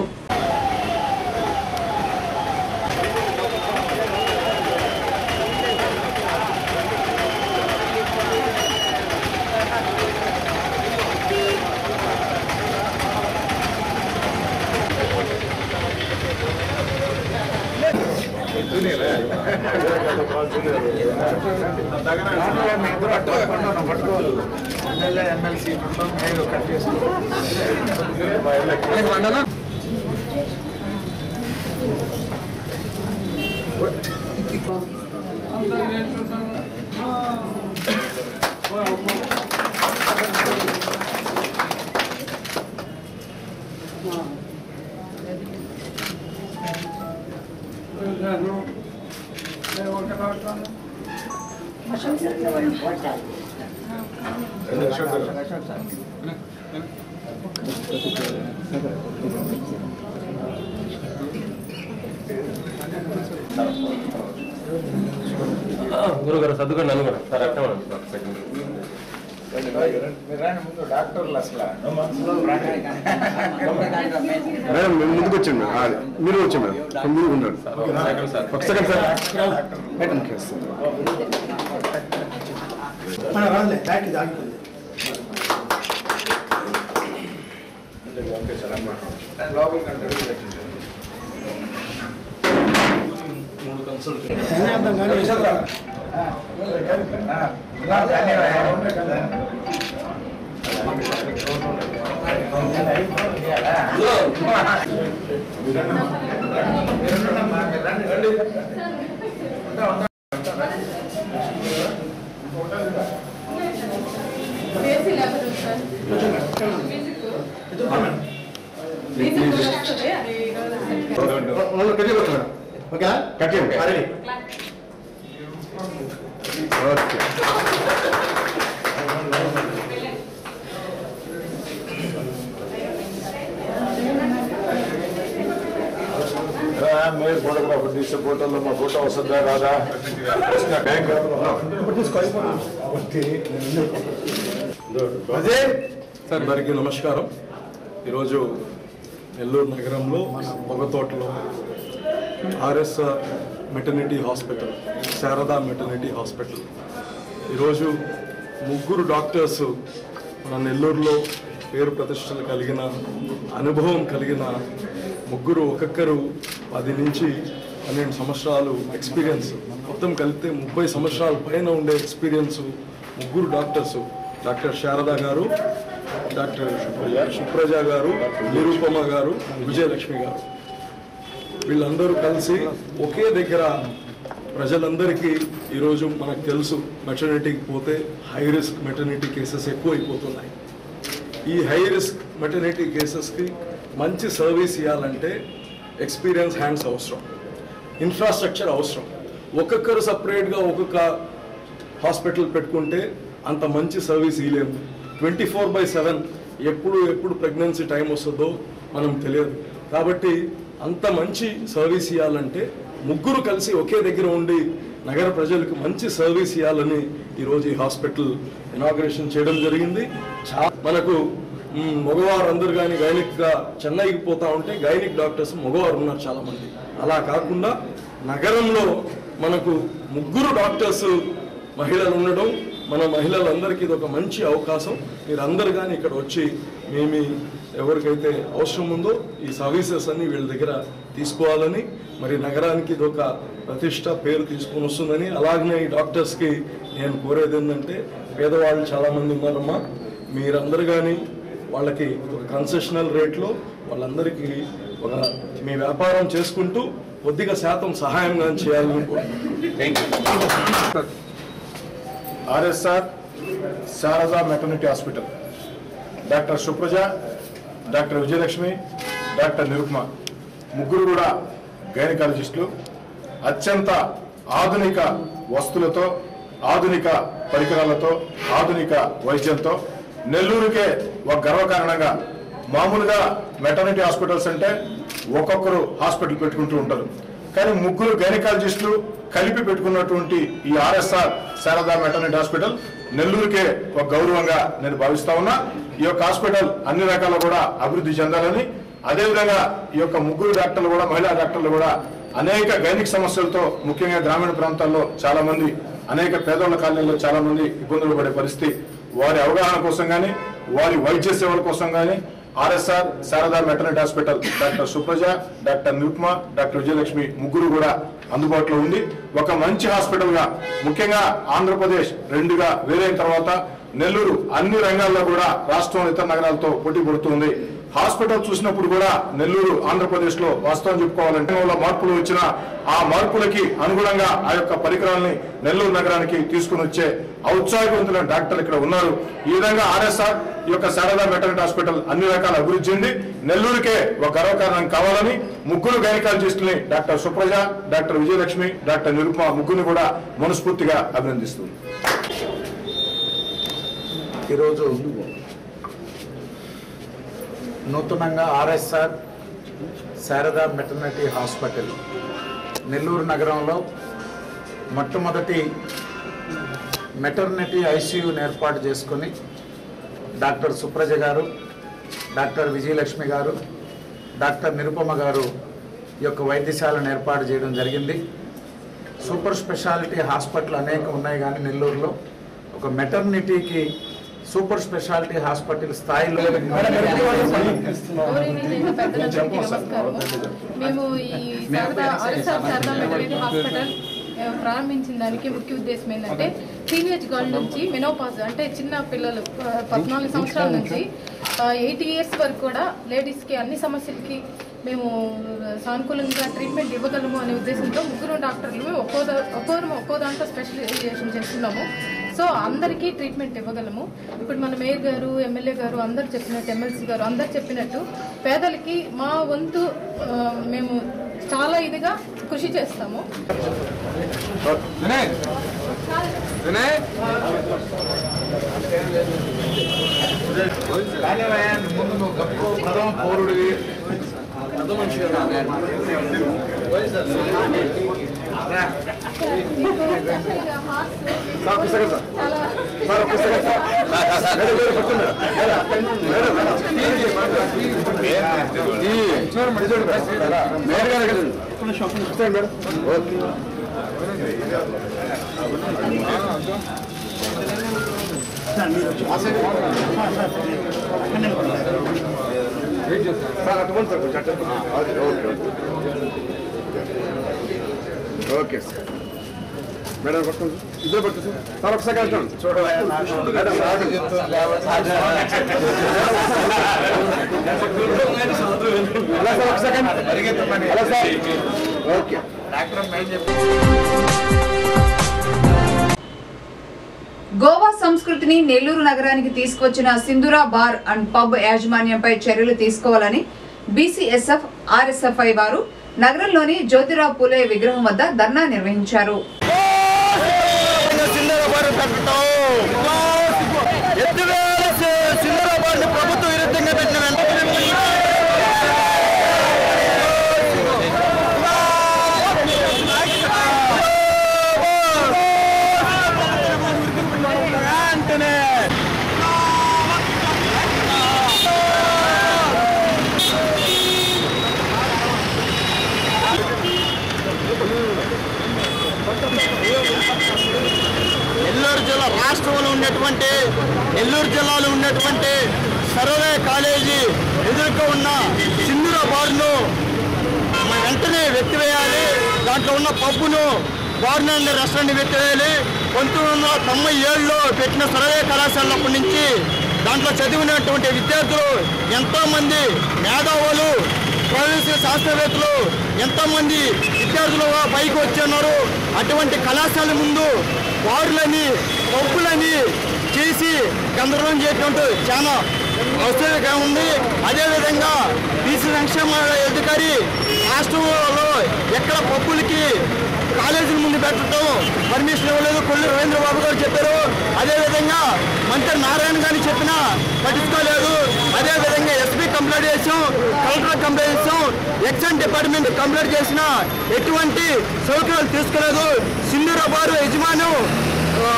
గురుగారు సర్దుకొని నన్ను కూడా సార్ అట్లా ఉండండి సార్ సెకండ్ మేడం మేము ముందుకు వచ్చాను మేడం ఆ, మీరు వచ్చాను మేడం కొంచెం ముందుకు ఉన్నాడు సెకండ్ సార్ ఒక సెకండ్ సార్ మేడం కేసు. ఓకేనా కట్ చేయండి రెడీ ఓకే మీరు ఫోటోగ్రాఫర్ తీసే ఫోటోలో మా ఫోటో వస్తుందా రాదా బ్యాంక్ అదే సార్ అందరికీ నమస్కారం ఈరోజు నెల్లూరు నగరంలో పొగతోటలో RS maternity hospital Sharada maternity hospital ఈరోజు ముగ్గురు డాక్టర్స్ మన నెల్లూరులో పేరు ప్రతిష్టలు కలిగిన అనుభవం కలిగిన ముగ్గురు ఒక్కొక్కరు పది నుంచి పన్నెండు సంవత్సరాలు ఎక్స్పీరియన్స్ మొత్తం కలిపితే ముప్పై సంవత్సరాల పైన ఉండే ఎక్స్పీరియన్స్ ముగ్గురు డాక్టర్స్ డాక్టర్ శారద గారు డాక్టర్ సుప్రజ గారు నిరూపమ గారు విజయలక్ష్మి గారు వీళ్ళందరూ కలిసి ఒకే దగ్గర ప్రజలందరికీ ఈరోజు మనకు తెలుసు మెటర్నిటీకి పోతే హై రిస్క్ మెటర్నిటీ కేసెస్ ఎక్కువ అయిపోతున్నాయి ఈ హై రిస్క్ మెటర్నిటీ కేసెస్కి మంచి సర్వీస్ ఇవ్వాలంటే ఎక్స్పీరియన్స్ హ్యాండ్స్ అవసరం ఇన్ఫ్రాస్ట్రక్చర్ అవసరం ఒక్కొక్కరు సపరేట్గా ఒక్కొక్క హాస్పిటల్ పెట్టుకుంటే అంత మంచి సర్వీస్ ఇవ్వలేము ట్వంటీ ఫోర్ బై సెవెన్ ఎప్పుడు ఎప్పుడు ప్రెగ్నెన్సీ టైం వస్తుందో మనం తెలియదు కాబట్టి అంత మంచి సర్వీస్ ఇవ్వాలంటే ముగ్గురు కలిసి ఒకే దగ్గర ఉండి నగర ప్రజలకు మంచి సర్వీస్ ఇవ్వాలని ఈరోజు ఈ హాస్పిటల్ ఇనాగ్రేషన్ చేయడం జరిగింది చా మనకు మ్, మగవారు అందరు కానీ గైనిక్గా చెన్నైకి పోతా ఉంటే గైనిక్ డాక్టర్స్ మగవారు ఉన్నారు చాలా మంది అలా కాకుండా నగరంలో మనకు ముగ్గురు డాక్టర్స్ మహిళలు ఉండడం మన మహిళలందరికీ ఇది ఒక మంచి అవకాశం మీరు అందరు కానీ ఇక్కడ వచ్చి మేమి ఎవరికైతే అవసరం ఉందో ఈ సర్వీసెస్ అన్ని వీళ్ళ దగ్గర తీసుకోవాలని మరి నగరానికి ఇది ఒక ప్రతిష్ట పేరు తీసుకొని వస్తుందని అలాగనే ఈ డాక్టర్స్కి నేను కోరేది ఏంటంటే పేదవాళ్ళు చాలామంది ఉన్నారమ్మా మీరందరూ కానీ వాళ్ళకి ఒక కన్సెషనల్ రేట్లో వాళ్ళందరికీ ఒక మీ వ్యాపారం చేసుకుంటూ కొద్దిగా శాతం సహాయంగా చేయాలని కోరుకుంటున్నాను RSR Sharada maternity hospital doctor Supraja doctor Vijayalakshmi doctor Nirupama ముగ్గురు కూడా గైనకాలజిస్టులు అత్యంత ఆధునిక వస్తువులతో ఆధునిక పరికరాలతో ఆధునిక వైద్యంతో నెల్లూరుకే ఒక గర్వకారణంగా మామూలుగా మెటర్నిటీ హాస్పిటల్స్ అంటే ఒక్కొక్కరు హాస్పిటల్ పెట్టుకుంటూ ఉంటారు కానీ ముగ్గురు గైనకాలజిస్టులు కలిపి పెట్టుకున్నటువంటి ఈ ఆర్ఎస్ఆర్ శారదా మెటర్నిటీ హాస్పిటల్ నెల్లూరుకే ఒక గౌరవంగా నేను భావిస్తా ఉన్నా ఈ యొక్క హాస్పిటల్ అన్ని రకాల కూడా అభివృద్ధి చెందాలని అదేవిధంగా ఈ యొక్క ముగ్గురు డాక్టర్లు కూడా మహిళా డాక్టర్లు కూడా అనేక గైనిక సమస్యలతో ముఖ్యంగా గ్రామీణ ప్రాంతాల్లో చాలా మంది అనేక పేదోళ్ల కాలనీలో చాలా మంది ఇబ్బందులు పడే పరిస్థితి వారి అవగాహన కోసం కానీ వారి వైద్య సేవల కోసం కానీ RSR Sharada maternity hospital doctor Supraja doctor Nirupama doctor Vijayalakshmi ముగ్గురు కూడా అందుబాటులో ఉంది ఒక మంచి హాస్పిటల్ గా ముఖ్యంగా ఆంధ్రప్రదేశ్ రెండుగా వేరైన తర్వాత నెల్లూరు అన్ని రంగాల్లో కూడా రాష్ట్రం ఇతర నగరాలతో పోటీ పడుతుంది హాస్పిటల్ చూసినప్పుడు కూడా నెల్లూరు ఆంధ్రప్రదేశ్ లో వాస్తవం చెప్పుకోవాలంటే వాళ్ళ మార్పులు వచ్చిన ఆ మార్పులకి అనుగుణంగా ఆ యొక్క పరికరాలని నెల్లూరు నగరానికి తీసుకుని వచ్చే ఔత్సాహవంతులైన డాక్టర్లు ఇక్కడ ఉన్నారు ఈ విధంగా ఆర్ఎస్ఆర్ ఈ యొక్క శారదా మెటర్నిటీ హాస్పిటల్ అన్ని రకాల అభివృద్ధి చెంది నెల్లూరుకే ఒక గర్వకారణం కావాలని ముగ్గురు గైనకాలజిస్టుల్ని doctor Supraja doctor Vijayalakshmi doctor Nirupama ముగ్గురిని కూడా మనస్ఫూర్తిగా అభినందిస్తుంది ఈరోజు నూతనంగా RSR Sharada maternity hospital Nellore నగరంలో మొట్టమొదటి మెటర్నిటీ ఐసీయూని ఏర్పాటు చేసుకొని డాక్టర్ సుప్రజ గారు డాక్టర్ విజయలక్ష్మి గారు డాక్టర్ నిరుపమ గారు ఈ యొక్క వైద్యశాలను ఏర్పాటు చేయడం జరిగింది సూపర్ స్పెషాలిటీ హాస్పిటల్ అనేక ఉన్నాయి కానీ నెల్లూరులో ఒక మెటర్నిటీకి సూపర్ స్పెషాలిటీ హాస్పిటల్ స్థాయిలో గౌరవనీయులైన పెద్దలందరికీ నమస్కారము మేము ఈ Sharada RSR Sharada maternity hospital ఆ, ప్రారంభించిన దానికి ముఖ్య ఉద్దేశం ఏంటంటే టీనేజ్ గర్ల్ నుంచి మెనోపాజ్ అంటే చిన్న పిల్లలు ఆ, పద్నాలుగు సంవత్సరాల నుంచి ఎయిటీ ఇయర్స్ వరకు కూడా లేడీస్కి అన్ని సమస్యలకి మేము సానుకూలంగా ట్రీట్మెంట్ ఇవ్వగలము అనే ఉద్దేశంతో ముగ్గురు డాక్టర్లు ఒక్కో దా- ఒక్కోరు ఒక్కో దాంట్లో స్పెషలైజేషన్ చేస్తున్నాము సో అందరికీ ట్రీట్మెంట్ ఇవ్వగలము ఇప్పుడు మన మేయర్ గారు ఎమ్మెల్యే గారు అందరు చెప్పినట్టు ఎమ్మెల్సీ గారు అందరు చెప్పినట్టు పేదలకి మా వంతు ఆ, మేము చాలా ఇదిగా కృషి చేస్తాము ముందు నువ్వు గొప్ప ప్రథమ పౌరుడివి ప్రథమ మనిషి కదా సార్ ఒక్క సెకండ్ సార్ సార్ ఒక్క సెకండ్ సార్ మేడం మేడం కూర్చోండి మేడం మేడం ఈ చూడండి చూడండి మేడం గారు కదా కూర్చోండి మేడం ఓకే సార్ అటువంటి సార్ కొంచెం అటు. Okay okay okay okay sir madam పట్టుకోండి ఇద్దరు పట్టుకోండి సార్ ఒక సెకండ్ చూడండి చూడండి మేడం హలో సార్ ఒక second hello sir okay Goa సంస్కృతిని నెల్లూరు నగరానికి తీసుకొచ్చిన సింధురా బార్ అండ్ పబ్ యాజమాన్యంపై చర్యలు తీసుకోవాలని బీసీఎస్ఎఫ్ ఆర్ఎస్ఎఫ్ఐ వారు నగరంలోని జ్యోతిరావు పూలే విగ్రహం వద్ద ధర్నా నిర్వహించారు సింగరాబాద్ ప్రభుత్వ విరుద్ధంగా పెట్టిన వెంటనే నెల్లూరు జిల్లా రాష్ట్రంలో ఉన్నటువంటి నెల్లూరు జిల్లాలో ఉన్నటువంటి సర్వే కాలేజీ ఎదురుగా ఉన్న సింధుర బార్ను మన వెంటనే వెత్తివేయాలి దాంట్లో ఉన్న పబ్బును బార్ను అండ్ రెస్టారెంట్ వెత్తివేయాలి పంతొమ్మిది వందల తొంభై ఏడులో పెట్టిన సర్వే కళాశాలప్పటి నుంచి దాంట్లో చదివినటువంటి విద్యార్థులు ఎంతోమంది మేధావులు ప్రవేశ శాస్త్రవేత్తలు ఎంతోమంది విద్యార్థులు పైకి వచ్చున్నారు అటువంటి కళాశాల ముందు బారులని పబ్బులని చేసి గందరగోళం చేయటం చాలా అవసరంగా ఉంది అదేవిధంగా బీసీ సంక్షేమ అధికారి రాష్ట్రంలో ఎక్కడ పబ్బులకి కాలేజీల ముందు పెట్టడం పర్మిషన్ ఇవ్వలేదు కొల్లి రవీంద్ర బాబు గారు చెప్పారు అదేవిధంగా మంత్రి నారాయణ గారిని చెప్పినా పట్టించుకోలేదు అదేవిధంగా ఎస్పీ కంప్లైంట్ చేసాం కలెక్టర్ కంప్లైంట్ చేసాం ఎక్సైజ్ డిపార్ట్మెంట్ కంప్లైంట్ చేసినా ఎటువంటి సౌకర్యాలు తీసుకోలేదు సింధూరాబారు యజమాను ఆ,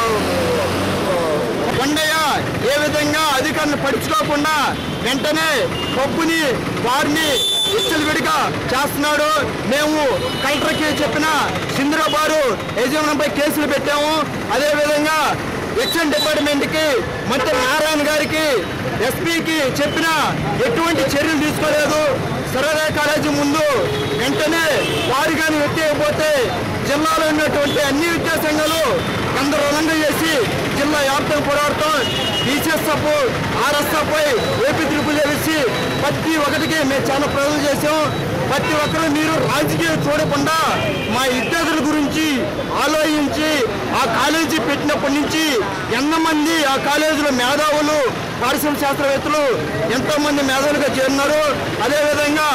కొండయ్య ఏ విధంగా అధికారులను పడుచుకోకుండా వెంటనే పప్పుని వారిని విడిగా చేస్తున్నాడు మేము కలెక్టర్కి చెప్పిన సింధురాబారు యజమానంపై కేసులు పెట్టాము అదేవిధంగా ఎక్సైజ్ డిపార్ట్మెంట్కి మంత్రి నారాయణ గారికి ఎస్పీకి చెప్పిన ఎటువంటి చర్యలు తీసుకోలేదు సర్వే కాలేజీ ముందు వెంటనే వారు కానీ ఎత్తేయకపోతే జిల్లాలో ఉన్నటువంటి అన్ని విద్యా సంఘాలు గందరగోళంగా చేసి జిల్లా వ్యాప్తంగా పోరాడతాం బీసీఎస్ఎఫ్ ఆర్ఎస్ఎఫ్ ఏపీ త్రిపుల్ వేసి ప్రతి ఒక్కటికి మేము చాలా ప్రయోజనం చేసాం ప్రతి ఒక్కరు మీరు రాజకీయం చూడకుండా మా విద్యార్థుల గురించి ఆలోచించి ఆ కాలేజీ పెట్టినప్పటి నుంచి ఎంతమంది ఆ కాలేజీలో మేధావులు పారిశ్రామిక శాస్త్రవేత్తలు ఎంతో మంది మేధావులుగా చేరినారు అదేవిధంగా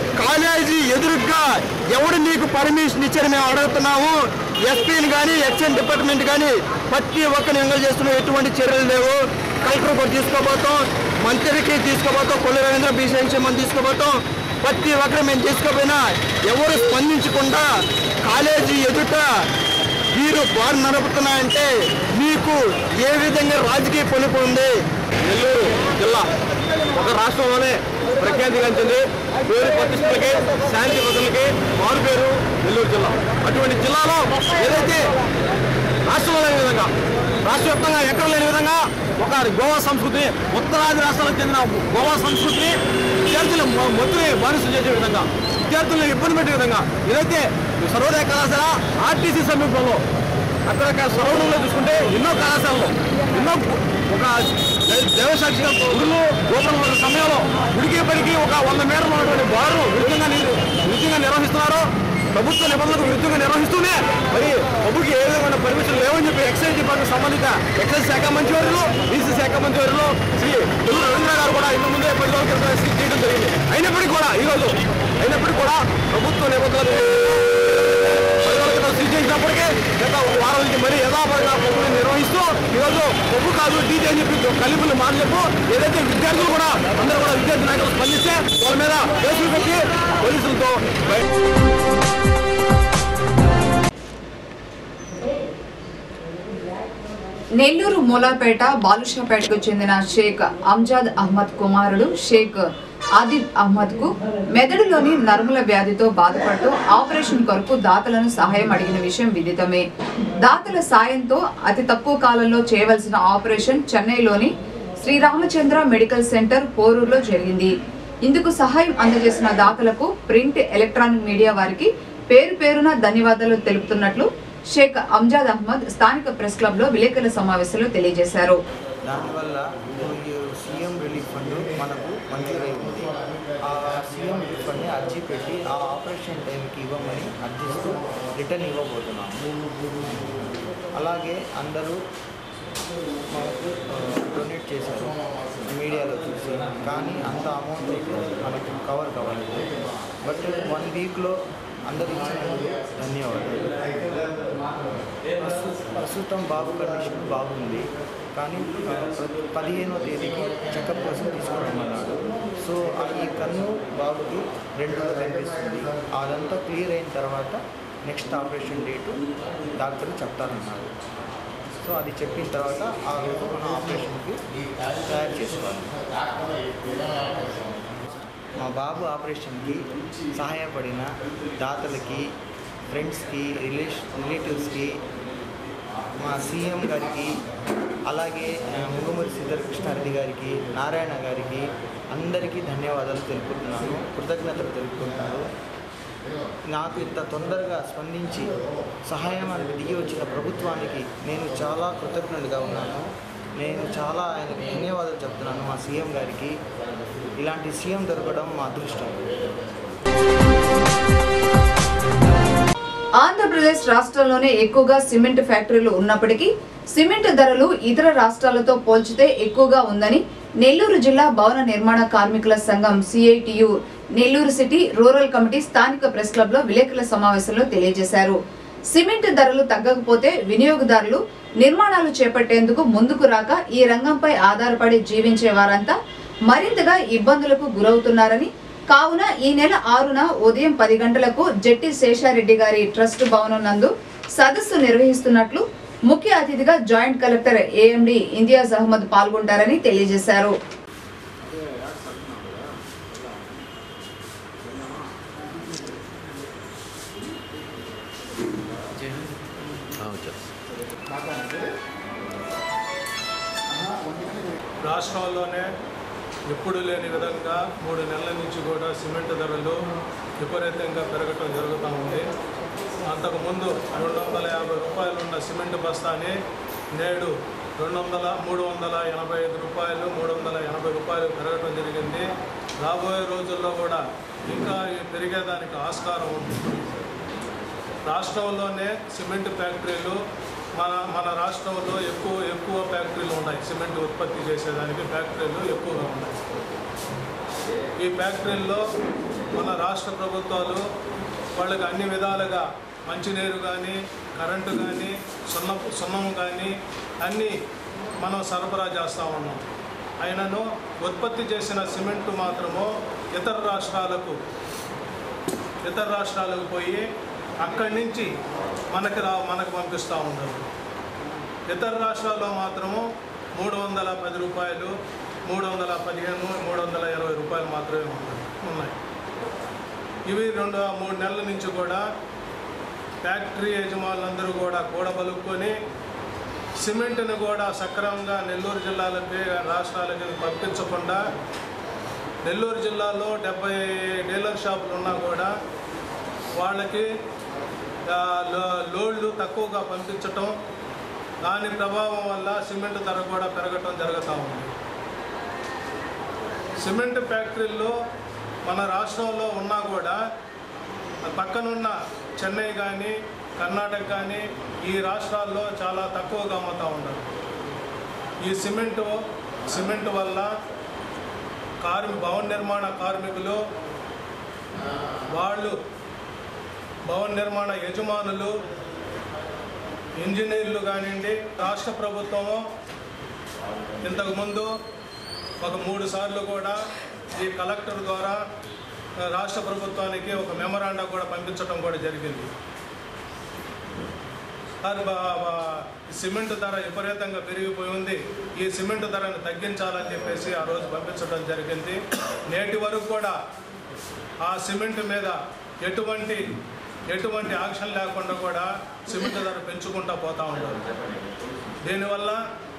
కాలేజీ ఎదురుగా ఎవడు నీకు పర్మిషన్ ఇచ్చారు మేము అడుగుతున్నాము ఎస్పీని కానీ ఎక్సైజ్ డిపార్ట్మెంట్ కానీ ప్రతి ఒక్కరిని ఎంగల్ చేస్తున్న ఎటువంటి చర్యలు లేవు కలెక్టర్ కూడా తీసుకోబోతాం మంత్రికి తీసుకోబోతాం కొల్లు రవీంద్ర బీ సంక్షేమం తీసుకోబోతాం ప్రతి ఒక్కరు మేము తీసుకోపోయినా ఎవరు స్పందించకుండా కాలేజీ ఎదుట మీరు బారు నడుపుతున్నాయంటే మీకు ఏ విధంగా రాజకీయ పొలుపు ఉంది నెల్లూరు జిల్లా ఒక రాష్ట్రంలోనే ప్రఖ్యాతిగాంచింది పేరు ప్రతిష్టలకి శాంతి భద్రతలకి మారు పేరు నెల్లూరు జిల్లా అటువంటి జిల్లాలో ఏదైతే రాష్ట్రంలో లేని విధంగా రాష్ట్ర వ్యాప్తంగా ఎక్కడ లేని విధంగా ఒక గోవా సంస్కృతి ఉత్తరాది రాష్ట్రాలకు చెందిన గోవా సంస్కృతిని విద్యార్థులు మొ- మొత్తుని బానిసలు చేసే విధంగా విద్యార్థులను ఇబ్బంది పెట్టే విధంగా ఏదైతే సర్వోదయ కళాశాల ఆర్టీసీ సమీపంలో అక్కడ సరౌండింగ్లో చూసుకుంటే ఎన్నో కళాశాలలు ఎన్నో ఒక దేవసాక్షిగా గుడులు గోపురం ఉన్న సమయంలో గుడికి పడికి ఒక వంద మీటర్లు ఉన్నటువంటి బారు విరుద్ధంగా ని- విరుద్ధంగా నిర్వహిస్తున్నారు ప్రభుత్వ నిబంధనలకు విరుద్ధంగా నిర్వహిస్తూనే మరి ప్రభుకి ఏ విధమైన పర్మిషన్ లేవని చెప్పి ఎక్సైజ్ డిపార్ట్మెంట్ సంబంధిత ఎక్సైజ్ శాఖ మంత్రివర్యులు బీసీ శాఖ మంత్రివర్యులు శ్రీ తెలుగు రవీంద్ర గారు కూడా ఇంత ముందే పది రోజుల క్రితం సీజ్ చేయడం జరిగింది అయినప్పటికీ కూడా ఈరోజు అయినప్పటికీ కూడా ప్రభుత్వ నిబంధనలు కాదు డీజే అని చెప్పి కలిపి మాట చెప్పు ఏదైతే విద్యార్థులు కూడా అందరూ కూడా విద్యార్థి నాయకులు స్పందిస్తే వాళ్ళ మీద కేసులు పెట్టి పోలీసులతో బయట నెల్లూరు మూలాపేట బాలుషాపేటకు చెందిన షేక్ అంజాద్ అహ్మద్ కుమారుడు షేక్ ఆదిబ్ అహ్మద్ కు మెదడులోని నర్ముల వ్యాధితో బాధపడుతూ ఆపరేషన్ కొరకు దాతలను సహాయం అడిగిన విషయం విదితమే దాతల సాయంతో అతి తక్కువ కాలంలో చేయవలసిన ఆపరేషన్ చెన్నైలోని శ్రీరామచంద్ర మెడికల్ సెంటర్ పోరూరులో జరిగింది ఇందుకు సహాయం అందజేసిన దాతలకు ప్రింట్ ఎలక్ట్రానిక్ మీడియా వారికి పేరు పేరున ధన్యవాదాలు తెలుపుతున్నట్లు షేక్ అంజాద్ అహ్మద్ స్థానిక ప్రెస్ క్లబ్ లో విలేకరుల సమావేశంలో తెలియజేశారు దానివల్ల ఈ సీఎం రిలీఫ్ ఫండ్ మనకు మంజూరై ఉంది ఆ సీఎం రిలీఫ్ ఫండ్ని అర్జీ పెట్టి ఆ ఆపరేషన్ టైంకి ఇవ్వమని అర్జిస్తూ రిటర్న్ ఇవ్వబోతున్నాం అలాగే అందరూ మనకు డొనేట్ చేశారు మీడియాలో చూసి కానీ అంత అమౌంట్ అయితే మనకు కవర్ కావాలి బట్ వన్ వీక్లో అందరూ ఇచ్చినందుకు ధన్యవాదాలు ప్రస్తు- ప్రస్తుతం బాబు కండిషన్ బాగుంది కానీ ఆ, ప్ర- పదిహేనో తేదీకి చెకప్ కోసం తీసుకురమ్మన్నాడు సో ఆ ఈ కన్ను బాబుకి రెండు కనిపిస్తుంది అదంతా క్లియర్ అయిన తర్వాత నెక్స్ట్ ఆపరేషన్ డేటు డాక్టర్ చెప్తారన్నారు సో అది చెప్పిన తర్వాత ఆ రోజు మనం ఆపరేషన్కి తయారు చేసుకోవాలి మా బాబు ఆపరేషన్కి సహాయపడిన దాతలకి ఫ్రెండ్స్కి రిలేష్ రిలేటివ్స్కి మా సీఎం గారికి అలాగే ఆ, ముగుమూరి శ్రీధర్ కృష్ణారెడ్డి గారికి నారాయణ గారికి అందరికీ ధన్యవాదాలు తెలుపుతున్నాను కృతజ్ఞతలు తెలుపుతున్నాను నాకు ఇంత తొందరగా స్పందించి సహాయానికి దిగి వచ్చిన ప్రభుత్వానికి నేను చాలా కృతజ్ఞుడిగా ఉన్నాను నేను చాలా ఆయనకు ధన్యవాదాలు చెప్తున్నాను మా సీఎం గారికి ఇలాంటి సీఎం దొరకడం మా అదృష్టం ఆంధ్రప్రదేశ్ రాష్ట్రంలోనే ఎక్కువగా సిమెంట్ ఫ్యాక్టరీలు ఉన్నప్పటికీ సిమెంట్ ధరలు ఇతర రాష్ట్రాలతో పోల్చితే ఎక్కువగా ఉందని నెల్లూరు జిల్లా భవన నిర్మాణ కార్మికుల సంఘం CITU Nellore city rural committee స్థానిక ప్రెస్ క్లబ్ లో విలేకరుల సమావేశంలో తెలియజేశారు సిమెంట్ ధరలు తగ్గకపోతే వినియోగదారులు నిర్మాణాలు చేపట్టేందుకు ముందుకు రాక ఈ రంగంపై ఆధారపడి జీవించే వారంతా మరింతగా ఇబ్బందులకు గురవుతున్నారని కావున ఈ నెల ఆరున ఉదయం పది గంటలకు జట్టి శేషారెడ్డి గారి ట్రస్ట్ భవనం నందు సదస్సు నిర్వహిస్తున్నట్లు ముఖ్య అతిథిగా joint collector AMD Imtiaz Ahmed పాల్గొంటారని తెలియజేశారు రాష్ట్రంలోనే ఎప్పుడు లేని విధంగా మూడు నెలల నుంచి కూడా సిమెంట్ ధరలు విపరీతంగా పెరగటం జరుగుతూ ఉంది అంతకుముందు రెండు వందల యాభై రూపాయలు ఉన్న సిమెంట్ బస్తాని నేడు రెండు వందల మూడు వందల ఎనభై ఐదు రూపాయలు మూడు వందల ఎనభై రూపాయలు పెరగటం జరిగింది రాబోయే రోజుల్లో కూడా ఇంకా ఈ పెరిగేదానికి ఆస్కారం ఉంది రాష్ట్రంలోనే సిమెంట్ ఫ్యాక్టరీలు మన మన రాష్ట్రంలో ఎక్కువ ఎక్కువ ఫ్యాక్టరీలు ఉన్నాయి సిమెంట్ ఉత్పత్తి చేసేదానికి ఫ్యాక్టరీలు ఎక్కువగా ఉన్నాయి ఈ ఫ్యాక్టరీల్లో మన రాష్ట్ర ప్రభుత్వాలు వాళ్ళకి అన్ని విధాలుగా మంచినీరు కానీ కరెంటు కానీ సున్న సున్నం కానీ అన్నీ మనం సరఫరా చేస్తూ ఉన్నాం అయినను ఉత్పత్తి చేసిన సిమెంటు మాత్రము ఇతర రాష్ట్రాలకు ఇతర రాష్ట్రాలకు పోయి అక్కడి నుంచి మనకి రా మనకు పంపిస్తూ ఉన్నారు ఇతర రాష్ట్రాల్లో మాత్రము మూడు వందల పది రూపాయలు మూడు వందల పదిహేను మూడు వందల ఇరవై రూపాయలు మాత్రమే ఉన్నాయి ఉన్నాయి ఇవి రెండు మూడు నెలల నుంచి కూడా ఫ్యాక్టరీ యజమానులందరూ కూడా కూడబలుక్కొని సిమెంట్ని కూడా సక్రమంగా నెల్లూరు జిల్లాలకి రాష్ట్రాలకి పంపించకుండా నెల్లూరు జిల్లాలో డెబ్బై డీలర్ షాపులు ఉన్నా కూడా వాళ్ళకి ఆ, లో- లోడ్లు తక్కువగా పంపించటం దాని ప్రభావం వల్ల సిమెంట్ ధర కూడా పెరగటం జరుగుతూ ఉంది సిమెంట్ ఫ్యాక్టరీల్లో మన రాష్ట్రంలో ఉన్నా కూడా పక్కనున్న చెన్నై కానీ కర్ణాటక కానీ ఈ రాష్ట్రాల్లో చాలా తక్కువగా అమ్ముతూ ఉన్నారు ఈ సిమెంటు సిమెంట్ వల్ల కార్మి భవన నిర్మాణ కార్మికులు వాళ్ళు భవన నిర్మాణ యజమానులు ఇంజనీర్లు కానివ్వండి రాష్ట్ర ప్రభుత్వము ఇంతకుముందు ఒక మూడు సార్లు కూడా ఈ కలెక్టర్ ద్వారా ఆ, రాష్ట్ర ప్రభుత్వానికి ఒక మెమరాండా కూడా పంపించడం కూడా జరిగింది సార్ బా- బా- సిమెంట్ ధర విపరీతంగా పెరిగిపోయి ఉంది ఈ సిమెంట్ ధరను తగ్గించాలని చెప్పేసి ఆ రోజు పంపించడం జరిగింది నేటి వరకు కూడా ఆ సిమెంట్ మీద ఎటువంటి ఎటువంటి యాక్షన్ లేకుండా కూడా సిమెంట్ ధర పెంచుకుంటూ పోతూ ఉంటారు దీనివల్ల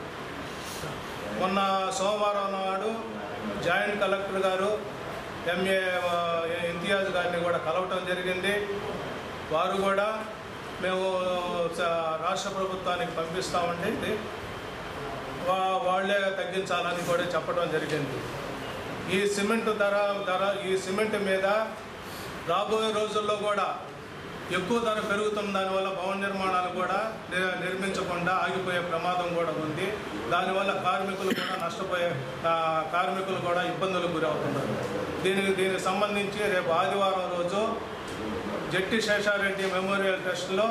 మొన్న సోమవారం నాడు జాయింట్ కలెక్టర్ గారు ఎంఏ ఆ, ఇంతియాజ్ గారిని కూడా కలవటం జరిగింది వారు కూడా మేము స- రాష్ట్ర ప్రభుత్వానికి పంపిస్తామండి వా- వాళ్ళే తగ్గించాలని కూడా చెప్పడం జరిగింది ఈ సిమెంట్ ధర ధర ఈ సిమెంట్ మీద రాబోయే రోజుల్లో కూడా ఎక్కువ ధర పెరుగుతున్న దానివల్ల భవన నిర్మాణాలు కూడా ని- నిర్మించకుండా ఆగిపోయే ప్రమాదం కూడా ఉంది దానివల్ల కార్మికులు కూడా నష్టపోయే ఆ, కార్మికులు కూడా ఇబ్బందులకు గురవుతున్నారు దీనికి దీనికి సంబంధించి రేపు ఆదివారం రోజు జట్టి శేషారెడ్డి మెమోరియల్ ట్రస్ట్లో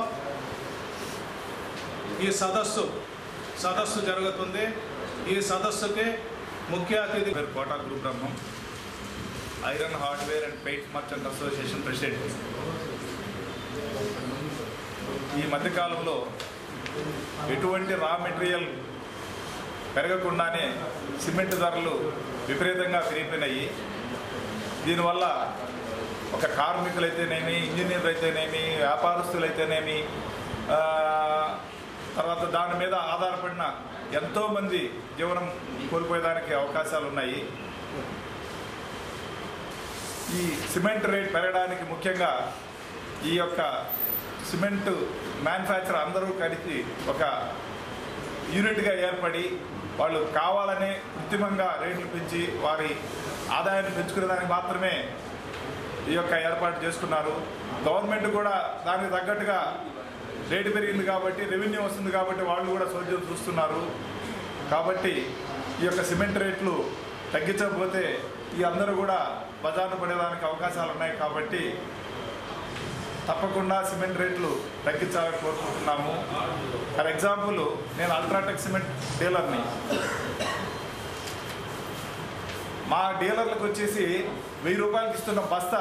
ఈ సదస్సు సదస్సు జరుగుతుంది ఈ సదస్సుకి ముఖ్య అతిథి పేరు Kota Guru Brahmam iron hardware and paint merchant association president ఈ మధ్యకాలంలో ఎటువంటి రా మెటీరియల్ పెరగకుండానే సిమెంట్ ధరలు విపరీతంగా పెరిగిపోయినాయి దీనివల్ల ఒక కార్మికులైతేనేమి ఇంజనీర్లు అయితేనేమి వ్యాపారస్తులైతేనేమి ఆ, తర్వాత దాని మీద ఆధారపడిన ఎంతోమంది జీవనం కోల్పోయేదానికి అవకాశాలు ఉన్నాయి ఈ సిమెంట్ రేట్ పెరగడానికి ముఖ్యంగా ఈ యొక్క సిమెంట్ మ్యానుఫ్యాక్చర్ అందరూ కలిసి ఒక యూనిట్గా ఏర్పడి వాళ్ళు కావాలనే కృత్రిమంగా రేట్లు పెంచి వారి ఆదాయాన్ని పెంచుకునేదానికి మాత్రమే ఈ యొక్క ఏర్పాటు చేసుకున్నారు గవర్నమెంట్ కూడా దానికి తగ్గట్టుగా రేటు పెరిగింది కాబట్టి రెవెన్యూ వస్తుంది కాబట్టి వాళ్ళు కూడా సోద్యం చూస్తున్నారు కాబట్టి ఈ యొక్క సిమెంట్ రేట్లు తగ్గించకపోతే ఈ అందరూ కూడా బజార్ను పడేదానికి అవకాశాలు ఉన్నాయి కాబట్టి తప్పకుండా సిమెంట్ రేట్లు తగ్గించాలని కోరుకుంటున్నాము ఫర్ ఎగ్జాంపుల్ నేను అల్ట్రాటెక్ సిమెంట్ డీలర్ని మా డీలర్లకు వచ్చేసి వెయ్యి రూపాయలకి ఇస్తున్న బస్తా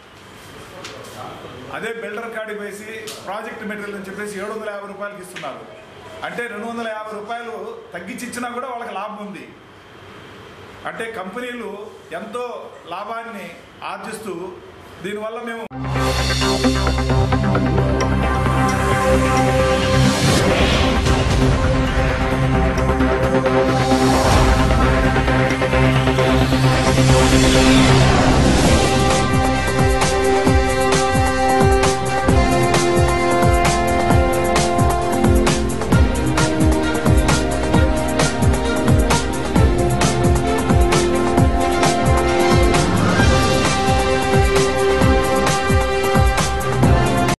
అదే బిల్డర్ కాడికి వేసి ప్రాజెక్ట్ మెటీరియల్ అని చెప్పేసి ఏడు వందల యాభై రూపాయలకి ఇస్తున్నారు అంటే రెండు వందల యాభై రూపాయలు తగ్గించి ఇచ్చినా కూడా వాళ్ళకి లాభం ఉంది అంటే కంపెనీలు ఎంతో లాభాన్ని ఆర్జిస్తూ దీనివల్ల మేము